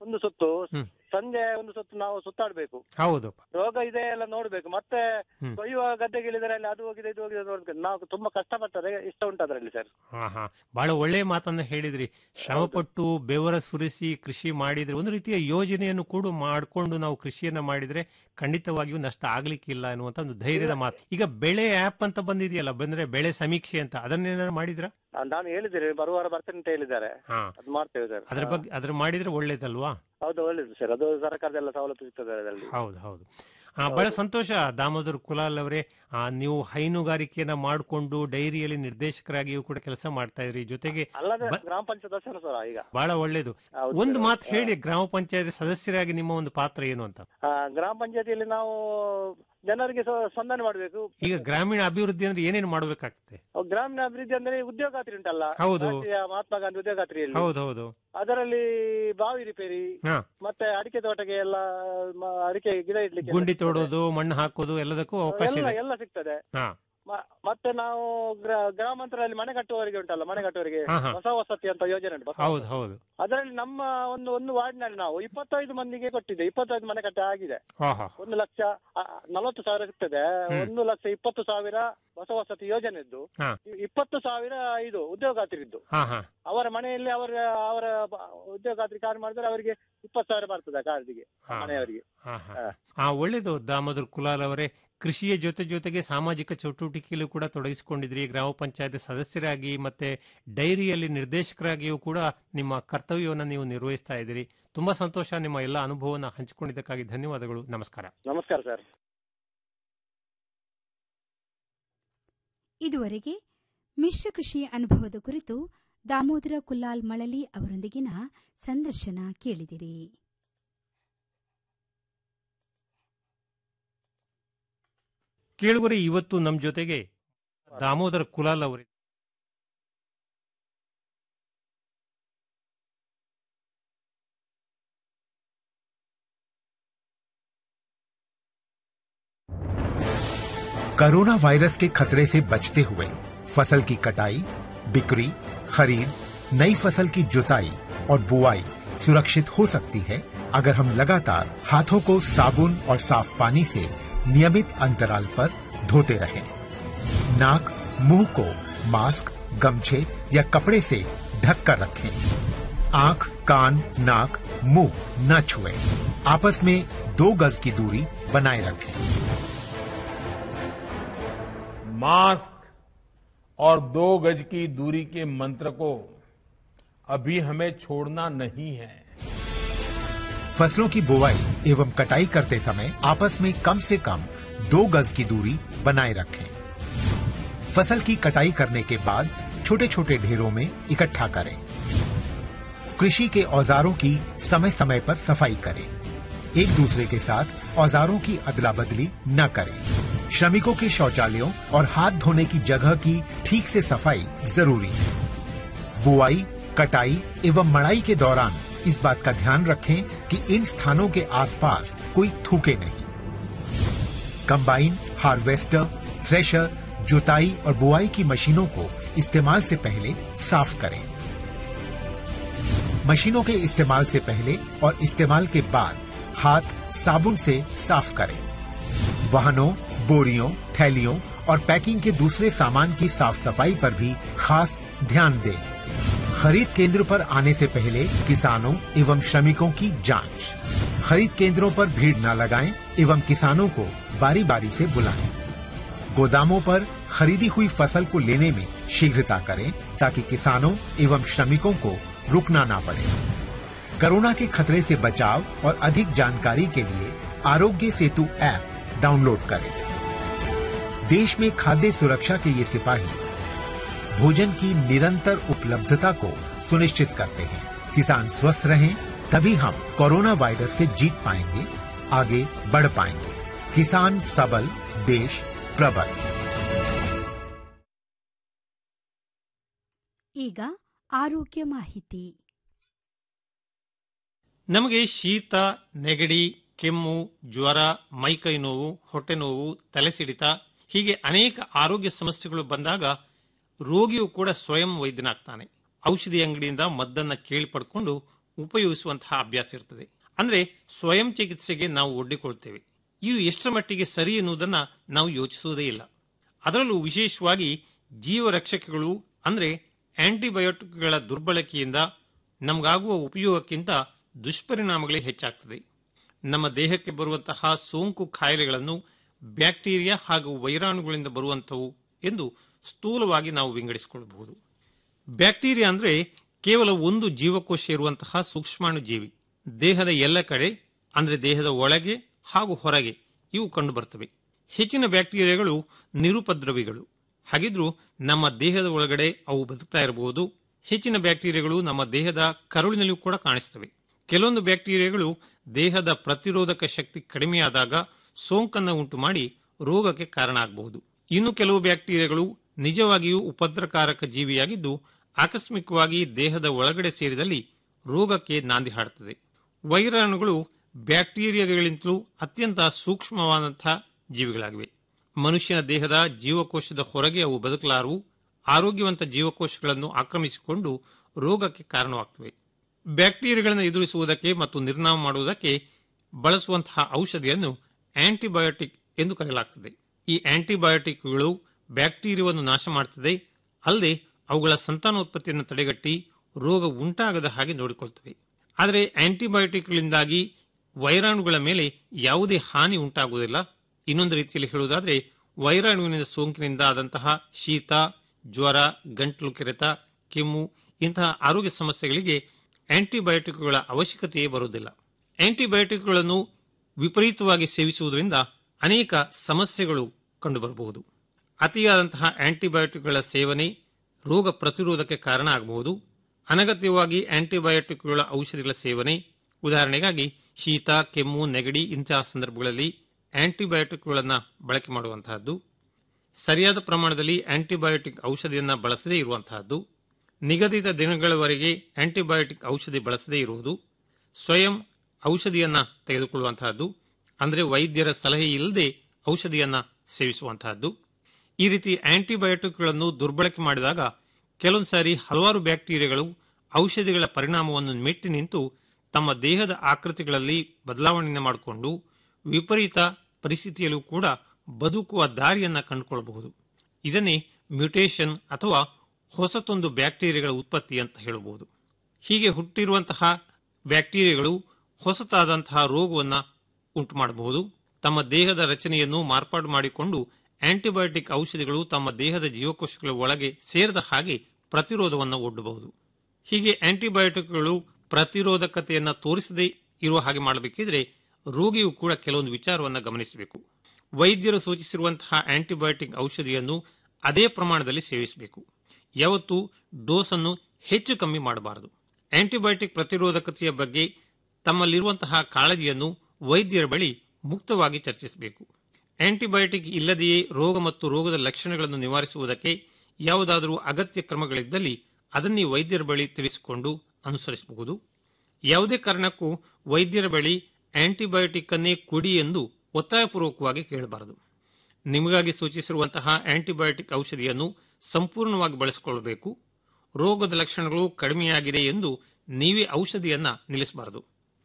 ಒಂದು ಸುತ್ತು ಹ್ಮ್. ಸಂಜೆ ಒಂದು ಸುತ್ತು ನಾವು ಸುತ್ತಾಡ್ಬೇಕು ಹೌದಪ್ಪ ರೋಗ ಇದೆ ಎಲ್ಲ ನೋಡ್ಬೇಕು ಮತ್ತೆ ಹ್ಮ್. ಕೊಯ್ಯುವ ಗದ್ದೆಗಿಳಿದರೆ ಅಲ್ಲಿ ಅದು ಹೋಗಿದೆ ಇದು ಹೋಗಿದೆ ನೋಡ್ಬೇಕು ನಾವು ತುಂಬಾ ಕಷ್ಟಪಟ್ಟರೆ ಇಷ್ಟ ಉಂಟು ಅದರಲ್ಲಿ ಸರ್ ಹಾ ಹಾ ಬಹಳ ಒಳ್ಳೆ ಮಾತನ್ನ ಹೇಳಿದ್ರಿ ಶ್ರಮಪಟ್ಟು ಬೆವರ ಸುರಿಸಿ ಕೃಷಿ ಮಾಡಿದ್ರೆ ಒಂದು ರೀತಿಯ ಯೋಜನೆಯನ್ನು ಕೂಡ ಮಾಡಿಕೊಂಡು ನಾವು ಕೃಷಿಯನ್ನ ಮಾಡಿದ್ರೆ ಖಂಡಿತವಾಗಿಯೂ ನಷ್ಟ ಆಗ್ಲಿಕ್ಕಿಲ್ಲ ಅನ್ನುವಂತ ಒಂದು ಧೈರ್ಯದ ಮಾತು ಈಗ ಬೆಳೆ ಆಪ್ ಅಂತ ಬಂದಿದೆಯಲ್ಲ ಬಂದ್ರೆ ಬೆಳೆ ಸಮೀಕ್ಷೆ ಅಂತ ಅದನ್ನೇನಾದ್ರು ಮಾಡಿದ್ರ ಆ, ನಾನು ಹೇಳಿದ್ದೇನೆ ಬರುವ ವಾರ ಬರ್ತೇನೆ ಅಂತ ಹೇಳಿದ್ದಾರೆ ಹಾ ಅದು ಮಾಡ್ತೇವೆ ಸರ್ ಅದ್ರ ಬಗ್ಗೆ ಅದ್ರ ಮಾಡಿದ್ರೆ ಒಳ್ಳೇದಲ್ವಾ ಹೌದು ಒಳ್ಳೇದು ಸರ್ ಅದು ಸರ್ಕಾರದೆಲ್ಲ ಸವಲತ್ತು ಸಿಗ್ತದೆ ಅದರಲ್ಲಿ ಹೌದು ಹೌದು ಆ, ಬಹಳ ಸಂತೋಷ ದಾಮೋದರ್ ಕುಲಾಲ್ ಅವರೇ ಆ, ನೀವು ಹೈನುಗಾರಿಕೆಯನ್ನ ಮಾಡಿಕೊಂಡು ಡೈರಿಯಲ್ಲಿ ನಿರ್ದೇಶಕರಾಗಿಯೂ ಕೂಡ ಕೆಲಸ ಮಾಡ್ತಾ ಇದ್ರಿ ಜೊತೆಗೆ ಅಲ್ಲದೆ ಬ- ಗ್ರಾಮ ಪಂಚಾಯತ್ ಸದಸ್ಯರು ಸರ್ ಈಗ ಬಹಳ ಒಳ್ಳೇದು ಹೌದು ಒಂದು ಸರ್. ಮಾತು ಹೇಳಿ ಗ್ರಾಮ ಪಂಚಾಯತ್ ಸದಸ್ಯರಾಗಿ ನಿಮ್ಮ ಒಂದು ಪಾತ್ರ ಏನು ಅಂತ ಆ, ಗ್ರಾಮ ಪಂಚಾಯತಿಯಲ್ಲಿ ನಾವು ಜನರಿಗೆ ಸ- ಸ್ಪಂದನೆ ಮಾಡಬೇಕು ಈಗ ಗ್ರಾಮೀಣ ಅಭಿವೃದ್ಧಿ ಅಂದ್ರೆ ಏನೇನು ಮಾಡಬೇಕಾಗ್ತದೆ ಗ್ರಾಮೀಣ ಅಭಿವೃದ್ಧಿ ಅಂದ್ರೆ ಉದ್ಯೋಗಾತ್ರಿ ಉಂಟಲ್ಲ ಹೌದು. ರಾಷ್ಟ್ರೀಯ ಮಹಾತ್ಮ ಗಾಂಧಿ ಉದ್ಯೋಗಾತ್ರಿಯಲ್ಲಿ ಹೌದು ಹೌದು ಅದರಲ್ಲಿ ಬಾವಿ ರಿಪೇರಿ ಹಾ ಮತ್ತೆ ಅಡಿಕೆ ತೋಟಕ್ಕೆ ಎಲ್ಲ ಮ- ಅಡಿಕೆ ಗಿಡ ಇಡ್ಲಿಕ್ಕೆ ಗುಂಡಿ ತೋಡೋದು ಮಣ್ಣು ಹಾಕೋದು ಎಲ್ಲದಕ್ಕೂ ಅವಕಾಶ ಎಲ್ಲ ಇದೆ ಎಲ್ಲ ಸಿಗ್ತದೆ ಹಾ ಮ- ಮತ್ತೆ ನಾವು ಗ್ರ- ಗ್ರಾಮಾಂತರದಲ್ಲಿ ಮನೆ ಕಟ್ಟುವವರಿಗೆ ಉಂಟಲ್ಲ ಮನೆ ಕಟ್ಟುವವರಿಗೆ ಹಾ, ಹಾ. ಹೊಸ ವಸತಿ ಅಂತ ಯೋಜನೆ ಉಂಟು ಹೊಸ ಹೌದು ಹೌದು ಅದರಲ್ಲಿ ನಮ್ಮ ಒಂದು ಒಂದು ವಾರ್ಡ್ನಲ್ಲಿ ನಾವು ಇಪ್ಪತ್ತೈದು ಮಂದಿಗೆ ಕೊಟ್ಟಿದ್ದೆ ಇಪ್ಪತ್ತೈದು ಮನೆ ಕಟ್ಟ ಆಗಿದೆ ಹಾ ಹಾ ಒಂದು ಲಕ್ಷ ಆ, ನಲವತ್ತು ಸಾವಿರ ಸಿಗ್ತದೆ ಹ್ಮ್. ಒಂದು ಲಕ್ಷ ಇಪ್ಪತ್ತು ಸಾವಿರ ಹೊಸ ವಸತಿ ಯೋಜನೆದ್ದು ಹಾ. ಇ- ಇಪ್ಪತ್ತು ಸಾವಿರ ಇದು ಉದ್ಯೋಗಾತ್ರಿದ್ದು ಹಾ ಹಾ ಅವರ ಮನೆಯಲ್ಲಿ ಅವರ ಅವರ ಬ- ಉದ್ಯೋಗಾತ್ರಿ ಕಾರ್ಡ್ ಮಾಡಿದ್ರೆ ಅವರಿಗೆ ಇಪ್ಪತ್ತು ಸಾವಿರ ಬರ್ತದೆ ಕಾರ್ಡಿಗೆ ಹಾ. ಮನೆಯವರಿಗೆ ಹಾ ಹಾ ಹಾ. ಆ ಒಳ್ಳೇದು ದಾಮೋದರ್ ಕುಲಾಲ್ ಅವರೇ ಕೃಷಿಯ ಜೊತೆ ಜೊತೆಗೆ ಸಾಮಾಜಿಕ ಚಟುವಟಿಕೆಯಲ್ಲೂ ಕೂಡ ತೊಡಗಿಸಿಕೊಂಡಿದ್ರಿ ಗ್ರಾಮ ಪಂಚಾಯತ್ ಸದಸ್ಯರಾಗಿ ಮತ್ತೆ ಡೈರಿಯಲ್ಲಿ ನಿರ್ದೇಶಕರಾಗಿಯೂ ಕೂಡ ನಿಮ್ಮ ಕರ್ತವ್ಯವನ್ನು ನೀವು ನಿರ್ವಹಿಸ್ತಾ ಇದ್ದೀರಿ ತುಂಬಾ ಸಂತೋಷ ನಿಮ್ಮ ಎಲ್ಲ ಅನುಭವವನ್ನು ಹಂಚಿಕೊಂಡಿದ್ದಕ್ಕಾಗಿ ಧನ್ಯವಾದಗಳು ನಮಸ್ಕಾರ ನಮಸ್ಕಾರ ಸರ್ ಇದುವರೆಗೆ ಮಿಶ್ರ ಕೃಷಿ ಅನುಭವದ ಕುರಿತು ದಾಮೋದರ ಕುಲ್ಲಾಲ್ ಮಳಲಿ ಅವರೊಂದಿಗಿನ ಸಂದರ್ಶನ ಕೇಳಿದಿರಿ ಕೇಳುವರೆ ಇವತ್ತು ನಮ್ಮ ಜೊತೆಗೆ ದಾಮೋದರ್ ಕುಲಾಲ್ ಅವರು कोरोना वायरस के खतरे से बचते हुए फसल की कटाई बिक्री खरीद नई फसल की जुताई और बुआई सुरक्षित हो सकती है अगर हम लगातार हाथों को साबुन और साफ पानी से नियमित अंतराल पर धोते रहें। नाक मुंह को मास्क गमछे या कपड़े से ढक कर रखें आंख कान नाक मुंह न छुएं। आपस में दो गज की दूरी बनाए रखें मास्क और दो गज की दूरी के मंत्र को अभी हमें छोड़ना नहीं है फसलों की बुवाई एवं कटाई करते समय आपस में कम से कम दो गज की दूरी बनाए रखें फसल की कटाई करने के बाद छोटे छोटे ढेरों में इकट्ठा करें कृषि के औजारों की समय समय पर सफाई करें एक दूसरे के साथ औजारों की अदला बदली न करें श्रमिकों के शौचालयों और हाथ धोने की जगह की ठीक से सफाई जरूरी है बुआई कटाई एवं मड़ाई के दौरान इस बात का ध्यान रखें कि इन स्थानों के आसपास कोई थूके नहीं कंबाइन हार्वेस्टर थ्रेशर जुताई और बुआई की मशीनों को इस्तेमाल से पहले साफ करें मशीनों के इस्तेमाल से पहले और इस्तेमाल के बाद हाथ साबुन से साफ करें वाहनों बोरियों थैलियों और पैकिंग के दूसरे सामान की साफ सफाई पर भी खास ध्यान दें खरीद केंद्र पर आने से पहले किसानों एवं श्रमिकों की जांच खरीद केंद्रों पर भीड़ न लगाएं एवं किसानों को बारी बारी से बुलाएं गोदामों पर खरीदी हुई फसल को लेने में शीघ्रता करें ताकि किसानों एवं श्रमिकों को रुकना ना पड़े कोरोना के खतरे से बचाव और अधिक जानकारी के लिए आरोग्य सेतु ऐप डाउनलोड करें देश में खाद्य सुरक्षा के ये सिपाही भोजन की निरंतर उपलब्धता को सुनिश्चित करते हैं किसान स्वस्थ रहें तभी हम कोरोना वायरस से जीत पाएंगे आगे बढ़ पाएंगे किसान सबल देश प्रबल ಈಗ ಆರೋಗ್ಯ ಮಾಹಿತಿ ನಮಗೆ ಶೀತ ನೆಗಡಿ ಕೆಮ್ಮು ಜ್ವರ ಮೈಕೈ ನೋವು ಹೊಟ್ಟೆ ನೋವು ತಲೆ ಸಿಡಿತ ಹೀಗೆ ಅನೇಕ ಆರೋಗ್ಯ ಸಮಸ್ಯೆಗಳು ಬಂದಾಗ ರೋಗಿಯು ಕೂಡ ಸ್ವಯಂ ವೈದ್ಯನಾಗ್ತಾನೆ ಔಷಧಿ ಅಂಗಡಿಯಿಂದ ಮದ್ದನ್ನ ಕೇಳಿ ಪಡ್ಕೊಂಡು ಉಪಯೋಗಿಸುವಂತಹ ಅಭ್ಯಾಸ ಇರ್ತದೆ ಅಂದ್ರೆ ಸ್ವಯಂ ಚಿಕಿತ್ಸೆಗೆ ನಾವು ಒಡ್ಡಿಕೊಳ್ತೇವೆ ಇದು ಎಷ್ಟರ ಮಟ್ಟಿಗೆ ಸರಿ ಎನ್ನುವುದನ್ನ ನಾವು ಯೋಚಿಸುವುದೇ ಇಲ್ಲ ಅದರಲ್ಲೂ ವಿಶೇಷವಾಗಿ ಜೀವರಕ್ಷಕಗಳು ಅಂದ್ರೆ ಆಂಟಿಬಯೋಟಿಕ್ಗಳ ದುರ್ಬಳಕೆಯಿಂದ ನಮಗಾಗುವ ಉಪಯೋಗಕ್ಕಿಂತ ದುಷ್ಪರಿಣಾಮಗಳೇ ಹೆಚ್ಚಾಗ್ತದೆ ನಮ್ಮ ದೇಹಕ್ಕೆ ಬರುವಂತಹ ಸೋಂಕು ಕಾಯಿಲೆಗಳನ್ನು ಬ್ಯಾಕ್ಟೀರಿಯಾ ಹಾಗೂ ವೈರಾಣುಗಳಿಂದ ಬರುವಂಥವು ಎಂದು ಸ್ಥೂಲವಾಗಿ ನಾವು ವಿಂಗಡಿಸಿಕೊಳ್ಳಬಹುದು ಬ್ಯಾಕ್ಟೀರಿಯಾ ಅಂದ್ರೆ ಕೇವಲ ಒಂದು ಜೀವಕೋಶ ಇರುವಂತಹ ಸೂಕ್ಷ್ಮಾಣು ಜೀವಿ ದೇಹದ ಎಲ್ಲ ಕಡೆ ಅಂದ್ರೆ ದೇಹದ ಒಳಗೆ ಹಾಗೂ ಹೊರಗೆ ಇವು ಕಂಡು ಬರ್ತವೆ ಹೆಚ್ಚಿನ ಬ್ಯಾಕ್ಟೀರಿಯಾಗಳು ನಿರುಪದ್ರವಿಗಳು ಹಾಗಿದ್ರೂ ನಮ್ಮ ದೇಹದ ಒಳಗಡೆ ಅವು ಬದುಕ್ತಾ ಇರಬಹುದು ಹೆಚ್ಚಿನ ಬ್ಯಾಕ್ಟೀರಿಯಾಗಳು ನಮ್ಮ ದೇಹದ ಕರುಳಿನಲ್ಲೂ ಕೂಡ ಕಾಣಿಸ್ತವೆ ಕೆಲವೊಂದು ಬ್ಯಾಕ್ಟೀರಿಯಾಗಳು ದೇಹದ ಪ್ರತಿರೋಧಕ ಶಕ್ತಿ ಕಡಿಮೆಯಾದಾಗ ಸೋಂಕನ್ನು ಉಂಟು ಮಾಡಿ ರೋಗಕ್ಕೆ ಕಾರಣ ಆಗಬಹುದು ಇನ್ನು ಕೆಲವು ಬ್ಯಾಕ್ಟೀರಿಯಾಗಳು ನಿಜವಾಗಿಯೂ ಉಪದ್ರಕಾರಕ ಜೀವಿಯಾಗಿದ್ದು ಆಕಸ್ಮಿಕವಾಗಿ ದೇಹದ ಒಳಗಡೆ ಸೇರಿದಲ್ಲಿ ರೋಗಕ್ಕೆ ನಾಂದಿ ಹಾಡುತ್ತದೆ ವೈರಾಣುಗಳು ಬ್ಯಾಕ್ಟೀರಿಯಾಗಳಿಂತಲೂ ಅತ್ಯಂತ ಸೂಕ್ಷ್ಮವಾದಂತಹ ಜೀವಿಗಳಾಗಿವೆ ಮನುಷ್ಯನ ದೇಹದ ಜೀವಕೋಶದ ಹೊರಗೆ ಅವು ಬದುಕಲಾರವು ಆರೋಗ್ಯವಂತ ಜೀವಕೋಶಗಳನ್ನು ಆಕ್ರಮಿಸಿಕೊಂಡು ರೋಗಕ್ಕೆ ಕಾರಣವಾಗ್ತವೆ ಬ್ಯಾಕ್ಟೀರಿಯಾಗಳನ್ನು ಎದುರಿಸುವುದಕ್ಕೆ ಮತ್ತು ನಿರ್ನಾಮ ಮಾಡುವುದಕ್ಕೆ ಬಳಸುವಂತಹ ಔಷಧಿಯನ್ನು ಆಂಟಿಬಯೋಟಿಕ್ ಎಂದು ಕರೆಯಲಾಗ್ತದೆ ಈ ಆಂಟಿಬಯೋಟಿಕ್ಗಳು ಬ್ಯಾಕ್ಟೀರಿಯಾವನ್ನು ನಾಶ ಮಾಡುತ್ತದೆ ಅಲ್ಲದೆ ಅವುಗಳ ಸಂತಾನೋತ್ಪತ್ತಿಯನ್ನು ತಡೆಗಟ್ಟಿ ರೋಗ ಉಂಟಾಗದ ಹಾಗೆ ನೋಡಿಕೊಳ್ತವೆ ಆದರೆ ಆಂಟಿಬಯೋಟಿಕ್ಗಳಿಂದಾಗಿ ವೈರಾಣುಗಳ ಮೇಲೆ ಯಾವುದೇ ಹಾನಿ ಉಂಟಾಗುವುದಿಲ್ಲ ಇನ್ನೊಂದು ರೀತಿಯಲ್ಲಿ ಹೇಳುವುದಾದರೆ ವೈರಾಣುವಿನ ಸೋಂಕಿನಿಂದ ಆದಂತಹ ಶೀತ ಜ್ವರ ಗಂಟಲು ಕೆರೆತ ಕೆಮ್ಮು ಇಂತಹ ಆರೋಗ್ಯ ಸಮಸ್ಯೆಗಳಿಗೆ ಆಂಟಿಬಯೋಟಿಕ್ಗಳ ಅವಶ್ಯಕತೆಯೇ ಬರುವುದಿಲ್ಲ ಆಂಟಿಬಯೋಟಿಕ್ಗಳನ್ನು ವಿಪರೀತವಾಗಿ ಸೇವಿಸುವುದರಿಂದ ಅನೇಕ ಸಮಸ್ಯೆಗಳು ಕಂಡುಬರಬಹುದು ಅತಿಯಾದಂತಹ ಆಂಟಿಬಯೋಟಿಕ್ಗಳ ಸೇವನೆ ರೋಗ ಪ್ರತಿರೋಧಕ್ಕೆ ಕಾರಣ ಆಗಬಹುದು ಅನಗತ್ಯವಾಗಿ ಆಂಟಿಬಯೋಟಿಕ್ಗಳ ಔಷಧಿಗಳ ಸೇವನೆ ಉದಾಹರಣೆಗಾಗಿ ಶೀತ ಕೆಮ್ಮು ನೆಗಡಿ ಇಂತಹ ಸಂದರ್ಭಗಳಲ್ಲಿ ಆಂಟಿಬಯೋಟಿಕ್ಗಳನ್ನು ಬಳಕೆ ಮಾಡುವಂತಹದ್ದು ಸರಿಯಾದ ಪ್ರಮಾಣದಲ್ಲಿ ಆಂಟಿಬಯೋಟಿಕ್ ಔಷಧಿಯನ್ನು ಬಳಸದೇ ಇರುವಂತಹದ್ದು ನಿಗದಿತ ದಿನಗಳವರೆಗೆ ಆಂಟಿಬಯೋಟಿಕ್ ಔಷಧಿ ಬಳಸದೇ ಇರುವುದು ಸ್ವಯಂ ಔಷಧಿಯನ್ನ ತೆಗೆದುಕೊಳ್ಳುವಂತಹದ್ದು ಅಂದರೆ ವೈದ್ಯರ ಸಲಹೆ ಇಲ್ಲದೆ ಔಷಧಿಯನ್ನ ಸೇವಿಸುವಂತಹದ್ದು ಈ ರೀತಿ ಆಂಟಿಬಯೋಟಿಕ್ಗಳನ್ನು ದುರ್ಬಳಕೆ ಮಾಡಿದಾಗ ಕೆಲವೊಂದು ಸಾರಿ ಹಲವಾರು ಬ್ಯಾಕ್ಟೀರಿಯಾಗಳು ಔಷಧಿಗಳ ಪರಿಣಾಮವನ್ನು ಮೆಟ್ಟಿ ನಿಂತು ತಮ್ಮ ದೇಹದ ಆಕೃತಿಗಳಲ್ಲಿ ಬದಲಾವಣೆಯನ್ನು ಮಾಡಿಕೊಂಡು ವಿಪರೀತ ಪರಿಸ್ಥಿತಿಯಲ್ಲೂ ಕೂಡ ಬದುಕುವ ದಾರಿಯನ್ನ ಕಂಡುಕೊಳ್ಳಬಹುದು ಇದನ್ನೇ ಮ್ಯೂಟೇಷನ್ ಅಥವಾ ಹೊಸತೊಂದು ಬ್ಯಾಕ್ಟೀರಿಯಾಗಳ ಉತ್ಪತ್ತಿ ಅಂತ ಹೇಳಬಹುದು ಹೀಗೆ ಹುಟ್ಟಿರುವಂತಹ ಬ್ಯಾಕ್ಟೀರಿಯಾಗಳು ಹೊಸತಾದಂತಹ ರೋಗವನ್ನು ಉಂಟು ಮಾಡಬಹುದು ತಮ್ಮ ದೇಹದ ರಚನೆಯನ್ನು ಮಾರ್ಪಾಡು ಮಾಡಿಕೊಂಡು ಆಂಟಿಬಯೋಟಿಕ್ ಔಷಧಿಗಳು ತಮ್ಮ ದೇಹದ ಜೀವಕೋಶಗಳ ಒಳಗೆ ಸೇರಿದ ಹಾಗೆ ಪ್ರತಿರೋಧವನ್ನು ಒಡ್ಡಬಹುದು ಹೀಗೆ ಆಂಟಿಬಯೋಟಿಕ್ಗಳು ಪ್ರತಿರೋಧಕತೆಯನ್ನು ತೋರಿಸದೇ ಇರುವ ಹಾಗೆ ಮಾಡಬೇಕಿದ್ರೆ ರೋಗಿಯು ಕೂಡ ಕೆಲವೊಂದು ವಿಚಾರವನ್ನು ಗಮನಿಸಬೇಕು ವೈದ್ಯರು ಸೂಚಿಸಿರುವಂತಹ ಆಂಟಿಬಯೋಟಿಕ್ ಔಷಧಿಯನ್ನು ಅದೇ ಪ್ರಮಾಣದಲ್ಲಿ ಸೇವಿಸಬೇಕು ಯಾವತ್ತೂ ಡೋಸನ್ನು ಹೆಚ್ಚು ಕಮ್ಮಿ ಮಾಡಬಾರದು ಆಂಟಿಬಯೋಟಿಕ್ ಪ್ರತಿರೋಧಕತೆಯ ಬಗ್ಗೆ ತಮ್ಮಲ್ಲಿರುವಂತಹ ಕಾಳಜಿಯನ್ನು ವೈದ್ಯರ ಬಳಿ ಮುಕ್ತವಾಗಿ ಚರ್ಚಿಸಬೇಕು ಆಂಟಿಬಯೋಟಿಕ್ ಇಲ್ಲದೆಯೇ ರೋಗ ಮತ್ತು ರೋಗದ ಲಕ್ಷಣಗಳನ್ನು ನಿವಾರಿಸುವುದಕ್ಕೆ ಯಾವುದಾದರೂ ಅಗತ್ಯ ಕ್ರಮಗಳಿದ್ದಲ್ಲಿ ಅದನ್ನೇ ವೈದ್ಯರ ಬಳಿ ತಿಳಿಸಿಕೊಂಡು ಅನುಸರಿಸಬಹುದು ಯಾವುದೇ ಕಾರಣಕ್ಕೂ ವೈದ್ಯರ ಬಳಿ ಆಂಟಿಬಯೋಟಿಕ್ ಅನ್ನೇ ಕೊಡಿ ಎಂದು ಒತ್ತಾಯಪೂರ್ವಕವಾಗಿ ಕೇಳಬಾರದು ನಿಮಗಾಗಿ ಸೂಚಿಸಿರುವಂತಹ ಆಂಟಿಬಯೋಟಿಕ್ ಔಷಧಿಯನ್ನು ಸಂಪೂರ್ಣವಾಗಿ ಬಳಸಿಕೊಳ್ಳಬೇಕು ರೋಗದ ಲಕ್ಷಣಗಳು ಕಡಿಮೆಯಾಗಿದೆ ಎಂದು ನೀವೇ ಔಷಧಿಯನ್ನ ನಿಲ್ಲಿಸಬಾರದು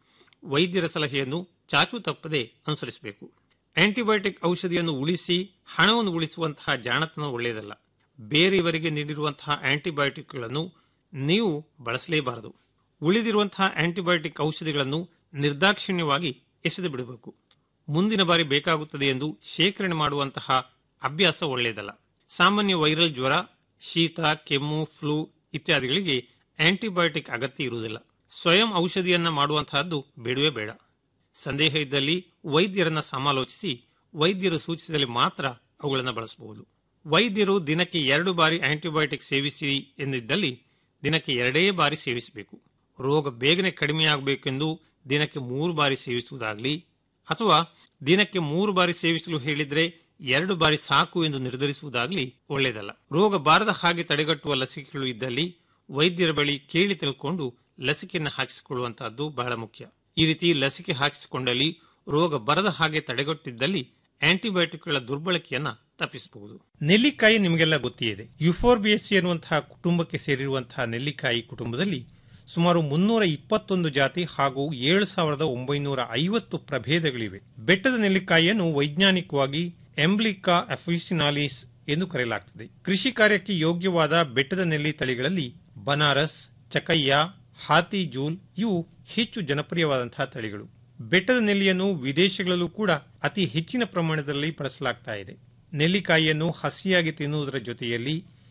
ವೈದ್ಯರ ಸಲಹೆಯನ್ನು ಚಾಚು ತಪ್ಪದೆ ಅನುಸರಿಸಬೇಕು ಆಂಟಿಬಯೋಟಿಕ್ ಔಷಧಿಯನ್ನು ಉಳಿಸಿ ಹಣವನ್ನು ಉಳಿಸುವಂತಹ ಜಾಣತನ ಒಳ್ಳೆಯದಲ್ಲ ಬೇರೆಯವರಿಗೆ ನೀಡಿರುವಂತಹ ಆಂಟಿಬಯೋಟಿಕ್ಗಳನ್ನು ನೀವು ಬಳಸಲೇಬಾರದು ಉಳಿದಿರುವಂತಹ ಆಂಟಿಬಯೋಟಿಕ್ ಔಷಧಿಗಳನ್ನು ನಿರ್ದಾಕ್ಷಿಣ್ಯವಾಗಿ ಎಸೆದು ಬಿಡಬೇಕು ಮುಂದಿನ ಬಾರಿ ಬೇಕಾಗುತ್ತದೆ ಎಂದು ಶೇಖರಣೆ ಮಾಡುವಂತಹ ಅಭ್ಯಾಸ ಒಳ್ಳೆಯದಲ್ಲ ಸಾಮಾನ್ಯ ವೈರಲ್ ಜ್ವರ ಶೀತ ಕೆಮ್ಮು ಫ್ಲೂ ಇತ್ಯಾದಿಗಳಿಗೆ ಆಂಟಿಬಯೋಟಿಕ್ ಅಗತ್ಯ ಇರುವುದಿಲ್ಲ ಸ್ವಯಂ ಔಷಧಿಯನ್ನ ಮಾಡುವಂತಹದ್ದು ಬೇಡವೇ ಬೇಡ ಸಂದೇಹ ಇದ್ದಲ್ಲಿ ವೈದ್ಯರನ್ನ ಸಮಾಲೋಚಿಸಿ ವೈದ್ಯರು ಸೂಚಿಸಿದಲ್ಲಿ ಮಾತ್ರ ಅವುಗಳನ್ನು ಬಳಸಬಹುದು ವೈದ್ಯರು ದಿನಕ್ಕೆ ಎರಡು ಬಾರಿ ಆಂಟಿಬಯೋಟಿಕ್ ಸೇವಿಸಿ ಎಂದಿದ್ದಲ್ಲಿ ದಿನಕ್ಕೆ ಎರಡೇ ಬಾರಿ ಸೇವಿಸಬೇಕು ರೋಗ ಬೇಗನೆ ಕಡಿಮೆಯಾಗಬೇಕೆಂದು ದಿನಕ್ಕೆ ಮೂರು ಬಾರಿ ಸೇವಿಸುವುದಾಗಲಿ ಅಥವಾ ದಿನಕ್ಕೆ ಮೂರು ಬಾರಿ ಸೇವಿಸಲು ಹೇಳಿದ್ರೆ ಎರಡು ಬಾರಿ ಸಾಕು ಎಂದು ನಿರ್ಧರಿಸುವುದಾಗಲಿ ಒಳ್ಳೆಯದಲ್ಲ ರೋಗ ಬಾರದ ಹಾಗೆ ತಡೆಗಟ್ಟುವ ಲಸಿಕೆಗಳು ಇದ್ದಲ್ಲಿ ವೈದ್ಯರ ಬಳಿ ಕೇಳಿ ತಿಳ್ಕೊಂಡು ಲಸಿಕೆಯನ್ನು ಹಾಕಿಸಿಕೊಳ್ಳುವಂತಹದ್ದು ಬಹಳ ಮುಖ್ಯ ಈ ರೀತಿ ಲಸಿಕೆ ಹಾಕಿಸಿಕೊಂಡಲ್ಲಿ ರೋಗ ಬರದ ಹಾಗೆ ತಡೆಗಟ್ಟಿದ್ದಲ್ಲಿ ಆಂಟಿಬಯೋಟಿಕ್ಗಳ ದುರ್ಬಳಕೆಯನ್ನ ತಪ್ಪಿಸಬಹುದು ನೆಲ್ಲಿಕಾಯಿ ನಿಮಗೆಲ್ಲ ಗೊತ್ತಿದೆ ಯುಫೋರ್ಬಿಯಸಿ ಎನ್ನುವಂತಹ ಕುಟುಂಬಕ್ಕೆ ಸೇರಿರುವಂತಹ ನೆಲ್ಲಿಕಾಯಿ ಕುಟುಂಬದಲ್ಲಿ ಸುಮಾರು ಮುನ್ನೂರ ಇಪ್ಪತ್ತೊಂದು ಜಾತಿ ಹಾಗೂ ಏಳು ಸಾವಿರದ ಒಂಬೈನೂರ ಐವತ್ತು ಪ್ರಭೇದಗಳಿವೆ ಬೆಟ್ಟದ ನೆಲ್ಲಿಕಾಯಿಯನ್ನು ವೈಜ್ಞಾನಿಕವಾಗಿ ಎಂಬ್ಲಿಕಾ ಅಫಿಸಿನಾಲಿಸ್ ಎಂದು ಕರೆಯಲಾಗುತ್ತದೆ ಕೃಷಿ ಕಾರ್ಯಕ್ಕೆ ಯೋಗ್ಯವಾದ ಬೆಟ್ಟದ ನೆಲ್ಲಿ ತಳಿಗಳಲ್ಲಿ ಬನಾರಸ್ ಚಕಯ್ಯ ಹಾತಿ ಜೂಲ್ ಇವು ಹೆಚ್ಚು ಜನಪ್ರಿಯವಾದಂತಹ ತಳಿಗಳು ಬೆಟ್ಟದ ನೆಲ್ಲಿಯನ್ನು ವಿದೇಶಗಳಲ್ಲೂ ಕೂಡ ಅತಿ ಹೆಚ್ಚಿನ ಪ್ರಮಾಣದಲ್ಲಿ ಬಳಸಲಾಗ್ತಾ ಇದೆ ನೆಲ್ಲಿಕಾಯಿಯನ್ನು ಹಸಿಯಾಗಿ ತಿನ್ನುವುದರ ಜೊತೆಯಲ್ಲಿ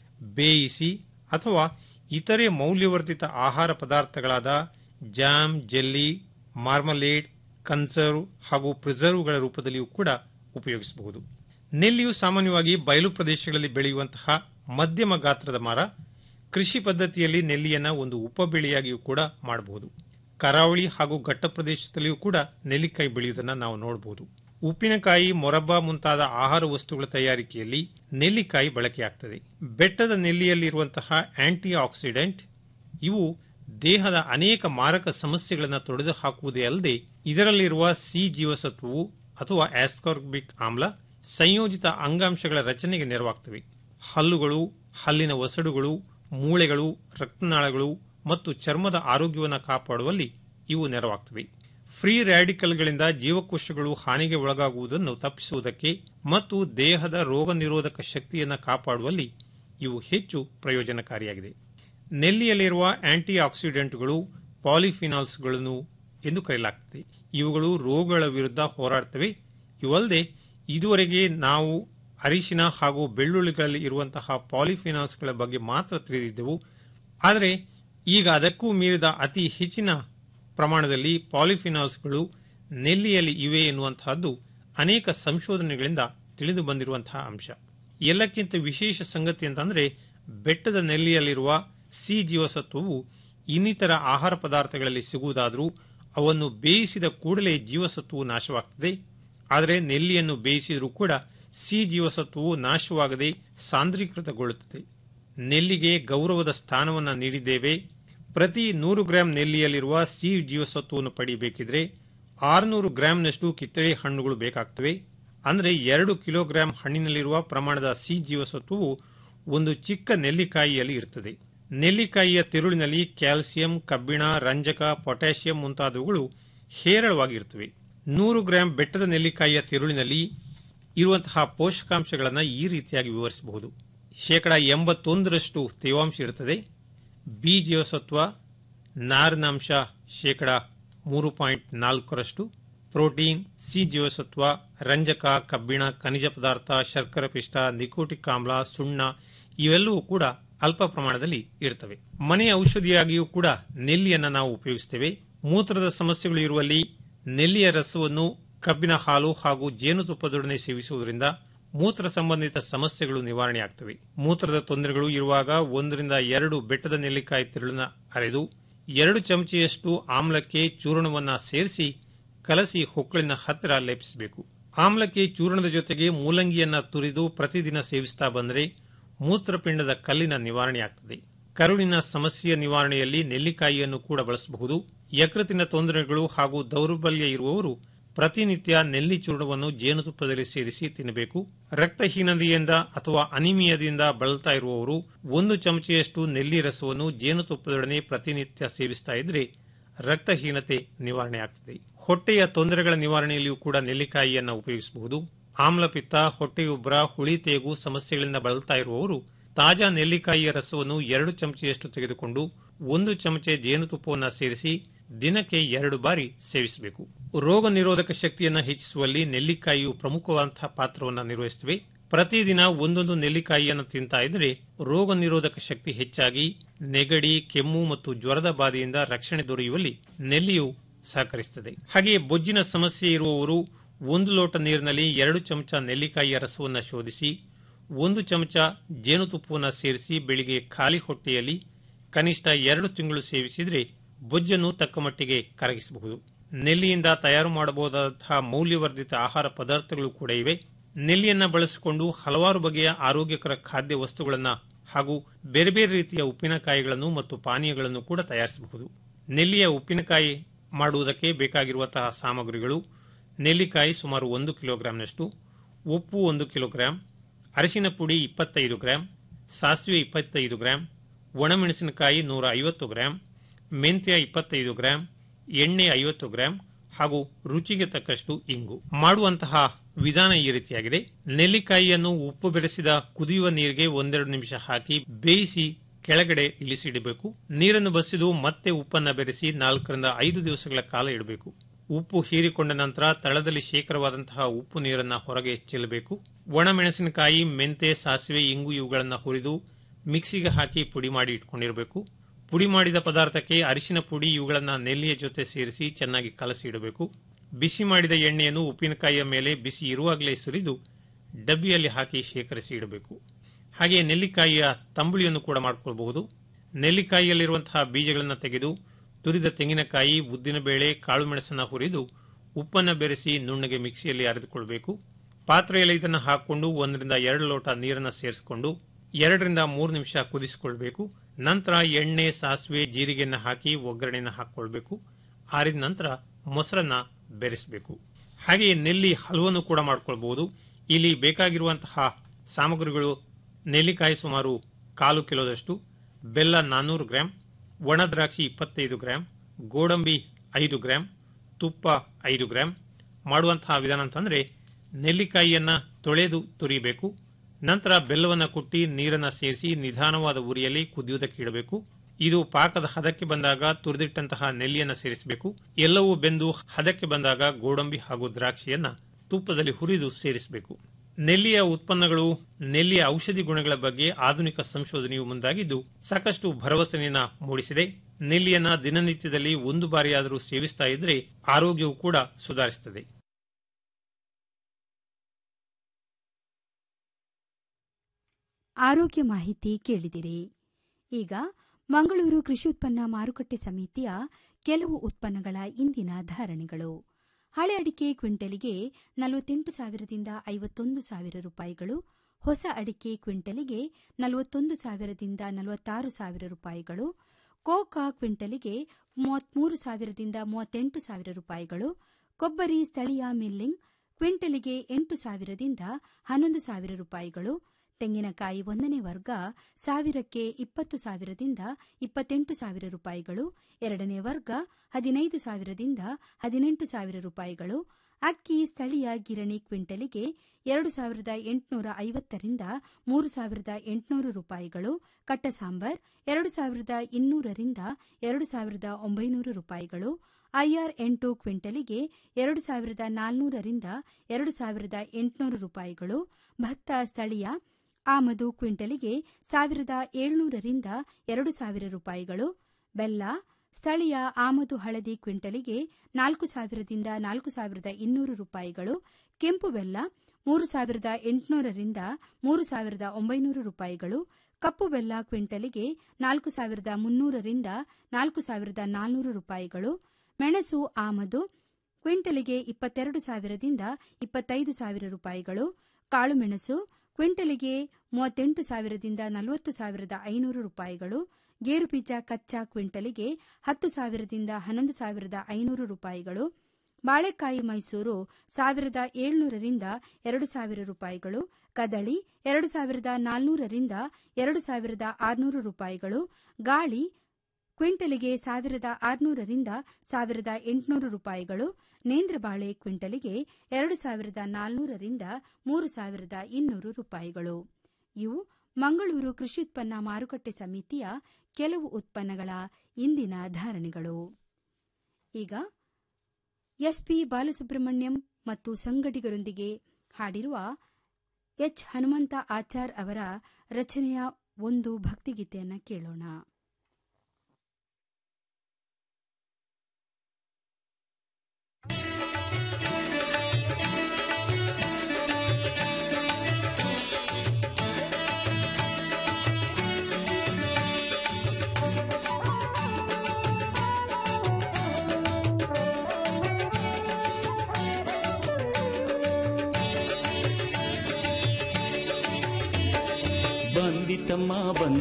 ಬೇಯಿಸಿ ಅಥವಾ ಇತರೆ ಮೌಲ್ಯವರ್ಧಿತ ಆಹಾರ ಪದಾರ್ಥಗಳಾದ ಜಾಮ್ ಜೆಲ್ಲಿ ಮಾರ್ಮಲೇಡ್ ಕನ್ಸರ್ವ್ ಹಾಗೂ ಪ್ರಿಸರ್ವ್ಗಳ ರೂಪದಲ್ಲಿಯೂ ಕೂಡ ಉಪಯೋಗಿಸಬಹುದು ನೆಲ್ಲಿಯು ಸಾಮಾನ್ಯವಾಗಿ ಬಯಲು ಪ್ರದೇಶಗಳಲ್ಲಿ ಬೆಳೆಯುವಂತಹ ಮಧ್ಯಮ ಗಾತ್ರದ ಮರ ಕೃಷಿ ಪದ್ಧತಿಯಲ್ಲಿ ನೆಲ್ಲಿಯನ್ನ ಒಂದು ಉಪಬೆಳೆಯಾಗಿಯೂ ಕೂಡ ಮಾಡಬಹುದು ಕರಾವಳಿ ಹಾಗೂ ಘಟ್ಟ ಪ್ರದೇಶದಲ್ಲಿಯೂ ಕೂಡ ನೆಲ್ಲಿಕಾಯಿ ಬೆಳೆಯುವುದನ್ನು ನಾವು ನೋಡಬಹುದು ಉಪ್ಪಿನಕಾಯಿ ಮೊರಬ್ಬ ಮುಂತಾದ ಆಹಾರ ವಸ್ತುಗಳ ತಯಾರಿಕೆಯಲ್ಲಿ ನೆಲ್ಲಿಕಾಯಿ ಬಳಕೆಯಾಗ್ತದೆ ಬೆಟ್ಟದ ನೆಲ್ಲಿಯಲ್ಲಿರುವಂತಹ ಆಂಟಿ ಆಕ್ಸಿಡೆಂಟ್ ಇವು ದೇಹದ ಅನೇಕ ಮಾರಕ ಸಮಸ್ಯೆಗಳನ್ನು ತೊಡೆದು ಹಾಕುವುದೇ ಅಲ್ಲದೆ ಇದರಲ್ಲಿರುವ ಸಿ ಜೀವಸತ್ವವು ಅಥವಾ ಆಸ್ಕಾರ್ಬಿಕ್ ಆಮ್ಲ ಸಂಯೋಜಿತ ಅಂಗಾಂಶಗಳ ರಚನೆಗೆ ನೆರವಾಗ್ತವೆ ಹಲ್ಲುಗಳು ಹಲ್ಲಿನ ಒಸಡುಗಳು ಮೂಳೆಗಳು ರಕ್ತನಾಳಗಳು ಮತ್ತು ಚರ್ಮದ ಆರೋಗ್ಯವನ್ನು ಕಾಪಾಡುವಲ್ಲಿ ಇವು ನೆರವಾಗ್ತವೆ ಫ್ರೀ ರ್ಯಾಡಿಕಲ್ಗಳಿಂದ ಜೀವಕೋಶಗಳು ಹಾನಿಗೆ ಒಳಗಾಗುವುದನ್ನು ತಪ್ಪಿಸುವುದಕ್ಕೆ ಮತ್ತು ದೇಹದ ರೋಗ ನಿರೋಧಕ ಶಕ್ತಿಯನ್ನು ಕಾಪಾಡುವಲ್ಲಿ ಇವು ಹೆಚ್ಚು ಪ್ರಯೋಜನಕಾರಿಯಾಗಿದೆ ನೆಲ್ಲಿಯಲ್ಲಿರುವ ಆಂಟಿ ಆಕ್ಸಿಡೆಂಟ್ಗಳು ಪಾಲಿಫಿನಾಲ್ಸ್ಗಳನ್ನು ಎಂದು ಕರೆಯಲಾಗುತ್ತದೆ ಇವುಗಳು ರೋಗಗಳ ವಿರುದ್ಧ ಹೋರಾಡ್ತವೆ ಇವಲ್ಲದೆ ಇದುವರೆಗೆ ನಾವು ಅರಿಶಿನ ಹಾಗೂ ಬೆಳ್ಳುಳ್ಳಿಗಳಲ್ಲಿ ಇರುವಂತಹ ಪಾಲಿಫಿನಾಲ್ಸ್ಗಳ ಬಗ್ಗೆ ಮಾತ್ರ ತಿಳಿದಿದ್ದೆವು ಆದರೆ ಈಗ ಅದಕ್ಕೂ ಮೀರಿದ ಅತಿ ಹೆಚ್ಚಿನ ಪ್ರಮಾಣದಲ್ಲಿ ಪಾಲಿಫಿನಾಲ್ಸ್ಗಳು ನೆಲ್ಲಿಯಲ್ಲಿ ಇವೆ ಎನ್ನುವಂತಹದ್ದು ಅನೇಕ ಸಂಶೋಧನೆಗಳಿಂದ ತಿಳಿದು ಬಂದಿರುವಂತಹ ಅಂಶ ಎಲ್ಲಕ್ಕಿಂತ ವಿಶೇಷ ಸಂಗತಿ ಅಂತಂದ್ರೆ ಬೆಟ್ಟದ ನೆಲ್ಲಿಯಲ್ಲಿರುವ ಸಿ ಜೀವಸತ್ವವು ಇನ್ನಿತರ ಆಹಾರ ಪದಾರ್ಥಗಳಲ್ಲಿ ಸಿಗುವುದಾದರೂ ಅವನ್ನು ಬೇಯಿಸಿದ ಕೂಡಲೇ ಜೀವಸತ್ವವು ನಾಶವಾಗ್ತದೆ ಆದರೆ ನೆಲ್ಲಿಯನ್ನು ಬೇಯಿಸಿದರೂ ಕೂಡ ಸಿ ಜೀವಸತ್ವವು ನಾಶವಾಗದೆ ಸಾಂದ್ರೀಕೃತಗೊಳ್ಳುತ್ತದೆ ನೆಲ್ಲಿಗೆ ಗೌರವದ ಸ್ಥಾನವನ್ನು ನೀಡಿದ್ದೇವೆ ಪ್ರತಿ ನೂರು ಗ್ರಾಂ ನೆಲ್ಲಿಯಲ್ಲಿರುವ ಸಿ ಜೀವಸತ್ವವನ್ನು ಪಡೆಯಬೇಕಿದ್ರೆ ಆರುನೂರು ಗ್ರಾಂನಷ್ಟು ಕಿತ್ತಳೆ ಹಣ್ಣುಗಳು ಬೇಕಾಗ್ತವೆ ಅಂದರೆ ಎರಡು ಕಿಲೋಗ್ರಾಂ ಹಣ್ಣಿನಲ್ಲಿರುವ ಪ್ರಮಾಣದ ಸಿ ಜೀವಸತ್ವವು ಒಂದು ಚಿಕ್ಕ ನೆಲ್ಲಿಕಾಯಿಯಲ್ಲಿ ಇರ್ತದೆ ನೆಲ್ಲಿಕಾಯಿಯ ತಿರುಳಿನಲ್ಲಿ ಕ್ಯಾಲ್ಸಿಯಂ ಕಬ್ಬಿಣ ರಂಜಕ ಪೊಟ್ಯಾಷಿಯಂ ಮುಂತಾದವುಗಳು ಹೇರಳವಾಗಿರ್ತವೆ ನೂರು ಗ್ರಾಂ ಬೆಟ್ಟದ ನೆಲ್ಲಿಕಾಯಿಯ ತಿರುಳಿನಲ್ಲಿ ಇರುವಂತಹ ಪೋಷಕಾಂಶಗಳನ್ನು ಈ ರೀತಿಯಾಗಿ ವಿವರಿಸಬಹುದು ಶೇಕಡ ಎಂಬತ್ತೊಂದರಷ್ಟು ತೇವಾಂಶ ಇರುತ್ತದೆ ಬಿ ಜೀವಸತ್ವ ನಾರಿನಾಂಶ ಶೇಕಡ ಮೂರು ಪಾಯಿಂಟ್ ನಾಲ್ಕರಷ್ಟು ಪ್ರೋಟೀನ್ ಸಿ ಜೀವಸತ್ವ ರಂಜಕ ಕಬ್ಬಿಣ ಖನಿಜ ಪದಾರ್ಥ ಶರ್ಕರ ಪಿಷ್ಟ ನಿಕೋಟಿಕ್ ಆಮ್ಲ ಸುಣ್ಣ ಇವೆಲ್ಲವೂ ಕೂಡ ಅಲ್ಪ ಪ್ರಮಾಣದಲ್ಲಿ ಇರ್ತವೆ ಮನೆ ಔಷಧಿಯಾಗಿಯೂ ಕೂಡ ನೆಲ್ಲಿಯನ್ನು ನಾವು ಉಪಯೋಗಿಸ್ತೇವೆ ಮೂತ್ರದ ಸಮಸ್ಯೆಗಳು ಇರುವಲ್ಲಿ ನೆಲ್ಲಿಯ ರಸವನ್ನು ಕಬ್ಬಿನ ಹಾಲು ಹಾಗೂ ಜೇನುತುಪ್ಪದೊಡನೆ ಸೇವಿಸುವುದರಿಂದ ಮೂತ್ರ ಸಂಬಂಧಿತ ಸಮಸ್ಯೆಗಳು ನಿವಾರಣೆಯಾಗ್ತವೆ ಮೂತ್ರದ ತೊಂದರೆಗಳು ಇರುವಾಗ ಒಂದರಿಂದ ಎರಡು ಬೆಟ್ಟದ ನೆಲ್ಲಿಕಾಯಿ ತಿರುಳನ್ನ ಅರೆದು ಎರಡು ಚಮಚೆಯಷ್ಟು ಆಮ್ಲಕ್ಕೆ ಚೂರ್ಣವನ್ನ ಸೇರಿಸಿ ಕಲಸಿ ಹೊಕ್ಕಳಿನ ಹತ್ತಿರ ಲೇಪಿಸಬೇಕು ಆಮ್ಲಕ್ಕೆ ಚೂರ್ಣದ ಜೊತೆಗೆ ಮೂಲಂಗಿಯನ್ನ ತುರಿದು ಪ್ರತಿದಿನ ಸೇವಿಸ್ತಾ ಬಂದರೆ ಮೂತ್ರಪಿಂಡದ ಕಲ್ಲಿನ ನಿವಾರಣೆಯಾಗ್ತದೆ ಕರುಳಿನ ಸಮಸ್ಯೆಯ ನಿವಾರಣೆಯಲ್ಲಿ ನೆಲ್ಲಿಕಾಯಿಯನ್ನು ಕೂಡ ಬಳಸಬಹುದು ಯಕೃತಿನ ತೊಂದರೆಗಳು ಹಾಗೂ ದೌರ್ಬಲ್ಯ ಇರುವವರು ಪ್ರತಿನಿತ್ಯ ನೆಲ್ಲಿ ಚೂರ್ಣವನ್ನು ಜೇನುತುಪ್ಪದಲ್ಲಿ ಸೇರಿಸಿ ತಿನ್ನಬೇಕು ರಕ್ತಹೀನತೆಯಿಂದ ಅಥವಾ ಅನಿಮಿಯದಿಂದ ಬಳಲ್ತಾ ಇರುವವರು ಒಂದು ಚಮಚೆಯಷ್ಟು ನೆಲ್ಲಿ ರಸವನ್ನು ಜೇನುತುಪ್ಪದೊಡನೆ ಪ್ರತಿನಿತ್ಯ ಸೇವಿಸ್ತಾ ಇದ್ರೆ ರಕ್ತಹೀನತೆ ನಿವಾರಣೆ ಆಗ್ತದೆ ಹೊಟ್ಟೆಯ ತೊಂದರೆಗಳ ನಿವಾರಣೆಯಲ್ಲಿಯೂ ಕೂಡ ನೆಲ್ಲಿಕಾಯಿಯನ್ನು ಉಪಯೋಗಿಸಬಹುದು ಆಮ್ಲಪಿತ್ತ ಹೊಟ್ಟೆಯುಬ್ಬರ ಹುಳಿ ತೇಗು ಸಮಸ್ಯೆಗಳಿಂದ ಬಳಲ್ತಾ ಇರುವವರು ತಾಜಾ ನೆಲ್ಲಿಕಾಯಿಯ ರಸವನ್ನು ಎರಡು ಚಮಚೆಯಷ್ಟು ತೆಗೆದುಕೊಂಡು ಒಂದು ಚಮಚೆ ಜೇನುತುಪ್ಪವನ್ನು ಸೇರಿಸಿ ದಿನಕ್ಕೆ ಎರಡು ಬಾರಿ ಸೇವಿಸಬೇಕು ರೋಗ ನಿರೋಧಕ ಶಕ್ತಿಯನ್ನು ಹೆಚ್ಚಿಸುವಲ್ಲಿ ನೆಲ್ಲಿಕಾಯಿಯು ಪ್ರಮುಖವಾದಂತಹ ಪಾತ್ರವನ್ನು ನಿರ್ವಹಿಸುತ್ತವೆ ಪ್ರತಿದಿನ ಒಂದೊಂದು ನೆಲ್ಲಿಕಾಯಿಯನ್ನು ತಿಂತಾ ಇದ್ರೆ ರೋಗ ನಿರೋಧಕ ಶಕ್ತಿ ಹೆಚ್ಚಾಗಿ ನೆಗಡಿ ಕೆಮ್ಮು ಮತ್ತು ಜ್ವರದ ಬಾಧೆಯಿಂದ ರಕ್ಷಣೆ ದೊರೆಯುವಲ್ಲಿ ನೆಲ್ಲಿಯು ಸಹಕರಿಸುತ್ತದೆ ಹಾಗೆಯೇ ಬೊಜ್ಜಿನ ಸಮಸ್ಯೆ ಇರುವವರು ಒಂದು ಲೋಟ ನೀರಿನಲ್ಲಿ ಎರಡು ಚಮಚ ನೆಲ್ಲಿಕಾಯಿಯ ರಸವನ್ನು ಶೋಧಿಸಿ ಒಂದು ಚಮಚ ಜೇನುತುಪ್ಪವನ್ನು ಸೇರಿಸಿ ಬೆಳಿಗ್ಗೆ ಖಾಲಿ ಹೊಟ್ಟೆಯಲ್ಲಿ ಕನಿಷ್ಠ ಎರಡು ತಿಂಗಳು ಸೇವಿಸಿದರೆ ಬೊಜ್ಜನ್ನು ತಕ್ಕ ಮಟ್ಟಿಗೆ ಕರಗಿಸಬಹುದು ನೆಲ್ಲಿಯಿಂದ ತಯಾರು ಮಾಡಬಹುದಾದಂತಹ ಮೌಲ್ಯವರ್ಧಿತ ಆಹಾರ ಪದಾರ್ಥಗಳು ಕೂಡ ಇವೆ ನೆಲ್ಲಿಯನ್ನ ಬಳಸಿಕೊಂಡು ಹಲವಾರು ಬಗೆಯ ಆರೋಗ್ಯಕರ ಖಾದ್ಯ ವಸ್ತುಗಳನ್ನು ಹಾಗೂ ಬೇರೆ ಬೇರೆ ರೀತಿಯ ಉಪ್ಪಿನಕಾಯಿಗಳನ್ನು ಮತ್ತು ಪಾನೀಯಗಳನ್ನು ಕೂಡ ತಯಾರಿಸಬಹುದು ನೆಲ್ಲಿಯ ಉಪ್ಪಿನಕಾಯಿ ಮಾಡುವುದಕ್ಕೆ ಬೇಕಾಗಿರುವಂತಹ ಸಾಮಗ್ರಿಗಳು ನೆಲ್ಲಿಕಾಯಿ ಸುಮಾರು ಒಂದು ಕಿಲೋಗ್ರಾಂನಷ್ಟು ಉಪ್ಪು ಒಂದು ಕಿಲೋಗ್ರಾಂ ಅರಿಶಿನ ಪುಡಿ ಇಪ್ಪತ್ತೈದು ಗ್ರಾಂ ಸಾಸಿವೆ ಇಪ್ಪತ್ತೈದು ಗ್ರಾಂ ಒಣಮೆಣಸಿನಕಾಯಿ ನೂರ ಐವತ್ತು ಗ್ರಾಂ ಮೆಂತ್ಯ ಇಪ್ಪತ್ತೈದು ಗ್ರಾಂ ಎಣ್ಣೆ ಐವತ್ತು ಗ್ರಾಂ ಹಾಗೂ ರುಚಿಗೆ ತಕ್ಕಷ್ಟು ಇಂಗು ಮಾಡುವಂತಹ ವಿಧಾನ ಈ ರೀತಿಯಾಗಿದೆ ನೆಲ್ಲಿಕಾಯಿಯನ್ನು ಉಪ್ಪು ಬೆರೆಸಿದ ಕುದಿಯುವ ನೀರಿಗೆ ಒಂದೆರಡು ನಿಮಿಷ ಹಾಕಿ ಬೇಯಿಸಿ ಕೆಳಗಡೆ ಇಳಿಸಿಡಬೇಕು ನೀರನ್ನು ಬಸಿದು ಮತ್ತೆ ಉಪ್ಪನ್ನು ಬೆರೆಸಿ ನಾಲ್ಕರಿಂದ ಐದು ದಿವಸಗಳ ಕಾಲ ಇಡಬೇಕು ಉಪ್ಪು ಹೀರಿಕೊಂಡ ನಂತರ ತಳದಲ್ಲಿ ಶೇಖರವಾದಂತಹ ಉಪ್ಪು ನೀರನ್ನು ಹೊರಗೆ ಚೆಲ್ಲಬೇಕು ಒಣಮೆಣಸಿನಕಾಯಿ ಮೆಂತೆ ಸಾಸಿವೆ ಇಂಗು ಇವುಗಳನ್ನು ಹುರಿದು ಮಿಕ್ಸಿಗೆ ಹಾಕಿ ಪುಡಿ ಮಾಡಿ ಇಟ್ಕೊಂಡಿರಬೇಕು ಪುಡಿ ಮಾಡಿದ ಪದಾರ್ಥಕ್ಕೆ ಅರಿಶಿನ ಪುಡಿ ಇವುಗಳನ್ನು ನೆಲ್ಲಿಯ ಜೊತೆ ಸೇರಿಸಿ ಚೆನ್ನಾಗಿ ಕಲಸಿ ಇಡಬೇಕು ಬಿಸಿ ಮಾಡಿದ ಎಣ್ಣೆಯನ್ನು ಉಪ್ಪಿನಕಾಯಿಯ ಮೇಲೆ ಬಿಸಿ ಇರುವಾಗಲೇ ಸುರಿದು ಡಬ್ಬಿಯಲ್ಲಿ ಹಾಕಿ ಶೇಖರಿಸಿ ಇಡಬೇಕು ಹಾಗೆಯೇ ನೆಲ್ಲಿಕಾಯಿಯ ತಂಬುಳಿಯನ್ನು ಕೂಡ ಮಾಡಿಕೊಳ್ಳಬಹುದು ನೆಲ್ಲಿಕಾಯಿಯಲ್ಲಿರುವಂತಹ ಬೀಜಗಳನ್ನು ತೆಗೆದು ತುರಿದ ತೆಂಗಿನಕಾಯಿ ಉದ್ದಿನಬೇಳೆ ಕಾಳುಮೆಣಸನ್ನು ಹುರಿದು ಉಪ್ಪನ್ನು ಬೆರೆಸಿ ನುಣ್ಣಗೆ ಮಿಕ್ಸಿಯಲ್ಲಿ ಅರೆದುಕೊಳ್ಬೇಕು ಪಾತ್ರೆಯಲ್ಲಿ ಇದನ್ನು ಹಾಕಿಕೊಂಡು ಒಂದರಿಂದ ಎರಡು ಲೋಟ ನೀರನ್ನು ಸೇರಿಸಿಕೊಂಡು ಎರಡರಿಂದ ಮೂರು ನಿಮಿಷ ಕುದಿಸಿಕೊಳ್ಬೇಕು ನಂತರ ಎಣ್ಣೆ ಸಾಸಿವೆ ಜೀರಿಗೆಯನ್ನು ಹಾಕಿ ಒಗ್ಗರಣೆಯನ್ನು ಹಾಕಿಕೊಳ್ಬೇಕು ಆರಿದ ನಂತರ ಮೊಸರನ್ನ ಬೆರೆಸಬೇಕು ಹಾಗೆಯೇ ನೆಲ್ಲಿ ಹಲವನ್ನು ಕೂಡ ಮಾಡ್ಕೊಳ್ಬಹುದು ಇಲ್ಲಿ ಬೇಕಾಗಿರುವಂತಹ ಸಾಮಗ್ರಿಗಳು ನೆಲ್ಲಿಕಾಯಿ ಸುಮಾರು ಕಾಲು ಕಿಲೋದಷ್ಟು ಬೆಲ್ಲ ನಾನ್ನೂರು ಗ್ರಾಂ ಒಣ ದ್ರಾಕ್ಷಿ ಇಪ್ಪತ್ತೈದು ಗ್ರಾಂ ಗೋಡಂಬಿ ಐದು ಗ್ರಾಂ ತುಪ್ಪ ಐದು ಗ್ರಾಂ ಮಾಡುವಂತಹ ವಿಧಾನ ಅಂತಂದ್ರೆ ನೆಲ್ಲಿಕಾಯಿಯನ್ನ ತೊಳೆದು ತುರಿಬೇಕು ನಂತರ ಬೆಲ್ಲವನ್ನು ಕುಟ್ಟಿ ನೀರನ್ನು ಸೇರಿಸಿ ನಿಧಾನವಾದ ಉರಿಯಲ್ಲಿ ಕುದಿಯುವುದಕ್ಕೆ ಇಡಬೇಕು ಇದು ಪಾಕದ ಹದಕ್ಕೆ ಬಂದಾಗ ತುರಿದಿಟ್ಟಂತಹ ನೆಲ್ಲಿಯನ್ನು ಸೇರಿಸಬೇಕು ಎಲ್ಲವೂ ಬೆಂದು ಹದಕ್ಕೆ ಬಂದಾಗ ಗೋಡಂಬಿ ಹಾಗೂ ದ್ರಾಕ್ಷಿಯನ್ನ ತುಪ್ಪದಲ್ಲಿ ಹುರಿದು ಸೇರಿಸಬೇಕು ನೆಲ್ಲಿಯ ಉತ್ಪನ್ನಗಳು ನೆಲ್ಲಿಯ ಔಷಧಿ ಗುಣಗಳ ಬಗ್ಗೆ ಆಧುನಿಕ ಸಂಶೋಧನೆಯು ಮುಂದಾಗಿದ್ದು ಸಾಕಷ್ಟು ಭರವಸೆಯನ್ನ ಮೂಡಿಸಿದೆ ನೆಲ್ಲಿಯನ್ನ ದಿನನಿತ್ಯದಲ್ಲಿ ಒಂದು ಬಾರಿಯಾದರೂ ಸೇವಿಸ್ತಾ ಇದ್ರೆ ಆರೋಗ್ಯವು ಕೂಡ ಸುಧಾರಿಸುತ್ತದೆ ಆರೋಗ್ಯ ಮಾಹಿತಿ ಕೇಳಿದಿರಿ ಈಗ ಮಂಗಳೂರು ಕೃಷಿ ಉತ್ಪನ್ನ ಮಾರುಕಟ್ಟೆ ಸಮಿತಿಯ ಕೆಲವು ಉತ್ಪನ್ನಗಳ ಇಂದಿನ ಧಾರಣೆಗಳು ಹಳೆ ಅಡಿಕೆ ಕ್ವಿಂಟಲಿಗೆ ನಲವತ್ತೆಂಟು ಸಾವಿರದಿಂದ ಐವತ್ತೊಂದು ಸಾವಿರ ರೂಪಾಯಿಗಳು ಹೊಸ ಅಡಿಕೆ ಕ್ವಿಂಟಲಿಗೆ ನಲವತ್ತೊಂದು ಸಾವಿರದಿಂದ ನಲವತ್ತಾರು ಸಾವಿರ ರೂಪಾಯಿಗಳು ಕೋಕಾ ಕ್ವಿಂಟಲಿಗೆ ಮೂವತ್ಮೂರು ಸಾವಿರದಿಂದ ಮೂವತ್ತೆಂಟು ಸಾವಿರ ರೂಪಾಯಿಗಳು ಕೊಬ್ಬರಿ ಸ್ಥಳೀಯ ಮಿಲ್ಲಿಂಗ್ ಕ್ವಿಂಟಲಿಗೆ ಎಂಟು ಸಾವಿರದಿಂದ ಹನ್ನೊಂದು ಸಾವಿರ ರೂಪಾಯಿಗಳು ತೆಂಗಿನಕಾಯಿ ಒಂದನೇ ವರ್ಗ ಸಾವಿರಕ್ಕೆ ಇಪ್ಪತ್ತು ಸಾವಿರದಿಂದ ಇಪ್ಪತ್ತೆಂಟು ಸಾವಿರ ರೂಪಾಯಿಗಳು ಎರಡನೇ ವರ್ಗ ಹದಿನೈದು ಸಾವಿರದಿಂದ ಹದಿನೆಂಟು ಸಾವಿರ ರೂಪಾಯಿಗಳು ಅಕ್ಕಿ ಸ್ಥಳೀಯ ಗಿರಣಿ ಕ್ವಿಂಟಲಿಗೆ ಎರಡು ಸಾವಿರದ ಎಂಟುನೂರ ಐವತ್ತರಿಂದ ಮೂರು ಸಾವಿರದ ಎಂಟುನೂರು ರೂಪಾಯಿಗಳು ಕಟ್ಟ ಸಾಂಬಾರ್ ಎರಡು ಸಾವಿರದ ಇನ್ನೂರರಿಂದ ಎರಡು ಸಾವಿರದ ಒಂಬೈನೂರು ರೂಪಾಯಿಗಳು ಐಆರ್ ಎಂಟು ಕ್ವಿಂಟಲಿಗೆ ಎರಡು ಸಾವಿರದ ನಾಲ್ನೂರರಿಂದ ಎರಡು ಸಾವಿರದ ಎಂಟುನೂರು ರೂಪಾಯಿಗಳು ಭತ್ತ ಸ್ಥಳೀಯ ಆಮದು ಕ್ವಿಂಟಲಿಗೆ ಸಾವಿರದ ಏಳ್ನೂರರಿಂದ ಎರಡು ಸಾವಿರ ರೂಪಾಯಿಗಳು ಬೆಲ್ಲ ಸ್ಥಳೀಯ ಆಮದು ಹಳದಿ ಕ್ವಿಂಟಲಿಗೆ ನಾಲ್ಕು ಸಾವಿರದಿಂದ ನಾಲ್ಕು ಸಾವಿರದ ಇನ್ನೂರು ರೂಪಾಯಿಗಳು ಕೆಂಪು ಬೆಲ್ಲ ಮೂರು ಸಾವಿರದ ಎಂಟುನೂರರಿಂದ ಮೂರು ಸಾವಿರದ ಒಂಬೈನೂರು ರೂಪಾಯಿಗಳು ಕಪ್ಪು ಬೆಲ್ಲ ಕ್ವಿಂಟಲಿಗೆ ನಾಲ್ಕು ಸಾವಿರದ ಮುನ್ನೂರರಿಂದ ನಾಲ್ಕು ಸಾವಿರದ ನಾಲ್ನೂರು ರೂಪಾಯಿಗಳು ಮೆಣಸು ಆಮದು ಕ್ವಿಂಟಲಿಗೆ ಇಪ್ಪತ್ತೆರಡು ಸಾವಿರದಿಂದ ಇಪ್ಪತ್ತೈದು ಸಾವಿರ ರೂಪಾಯಿಗಳು ಕಾಳುಮೆಣಸು ಕ್ವಿಂಟಲಿಗೆ ಮೂವತ್ತೆಂಟು ಸಾವಿರದಿಂದ ನಲವತ್ತು ಸಾವಿರದ ಐನೂರು ರೂಪಾಯಿಗಳು ಗೇರುಬೀಜ ಕಚ್ಚಾ ಕ್ವಿಂಟಲಿಗೆ ಹತ್ತು ಸಾವಿರದಿಂದ ಹನ್ನೊಂದು ಸಾವಿರದ ಐನೂರು ರೂಪಾಯಿಗಳು ಬಾಳೆಕಾಯಿ ಮೈಸೂರು ಸಾವಿರದ ಏಳ್ನೂರರಿಂದ ಎರಡು ಸಾವಿರ ರೂಪಾಯಿಗಳು ಕದಳಿ ಎರಡು ಸಾವಿರದ ನಾಲ್ನೂರರಿಂದ ಎರಡು ಸಾವಿರದ ಆರುನೂರು ರೂಪಾಯಿಗಳು ಗಾಳಿ ಕ್ವಿಂಟಲಿಗೆ ಸಾವಿರದ ಆರುನೂರರಿಂದ ಸಾವಿರದ ಎಂಟುನೂರು ರೂಪಾಯಿಗಳು ನೇಂದ್ರ ಬಾಳೆ ಕ್ವಿಂಟಲಿಗೆ ಎರಡು ಸಾವಿರದ ನಾಲ್ನೂರರಿಂದ ಮೂರು ಸಾವಿರದ ಇನ್ನೂರು ರೂಪಾಯಿಗಳು ಇವು ಮಂಗಳೂರು ಕೃಷಿ ಉತ್ಪನ್ನ ಮಾರುಕಟ್ಟೆ ಸಮಿತಿಯ ಕೆಲವು ಉತ್ಪನ್ನಗಳ ಇಂದಿನ ಧಾರಣೆಗಳು ಈಗ ಎಸ್ಪಿ ಬಾಲಸುಬ್ರಹ್ಮಣ್ಯಂ ಮತ್ತು ಸಂಗಡಿಗರೊಂದಿಗೆ ಹಾಡಿರುವ ಎಚ್ ಹನುಮಂತ ಆಚಾರ್ ಅವರ ರಚನೆಯ ಒಂದು ಭಕ್ತಿಗೀತೆಯನ್ನು ಕೇಳೋಣ ಬಂದಿತಮ್ಮ ಬಂದ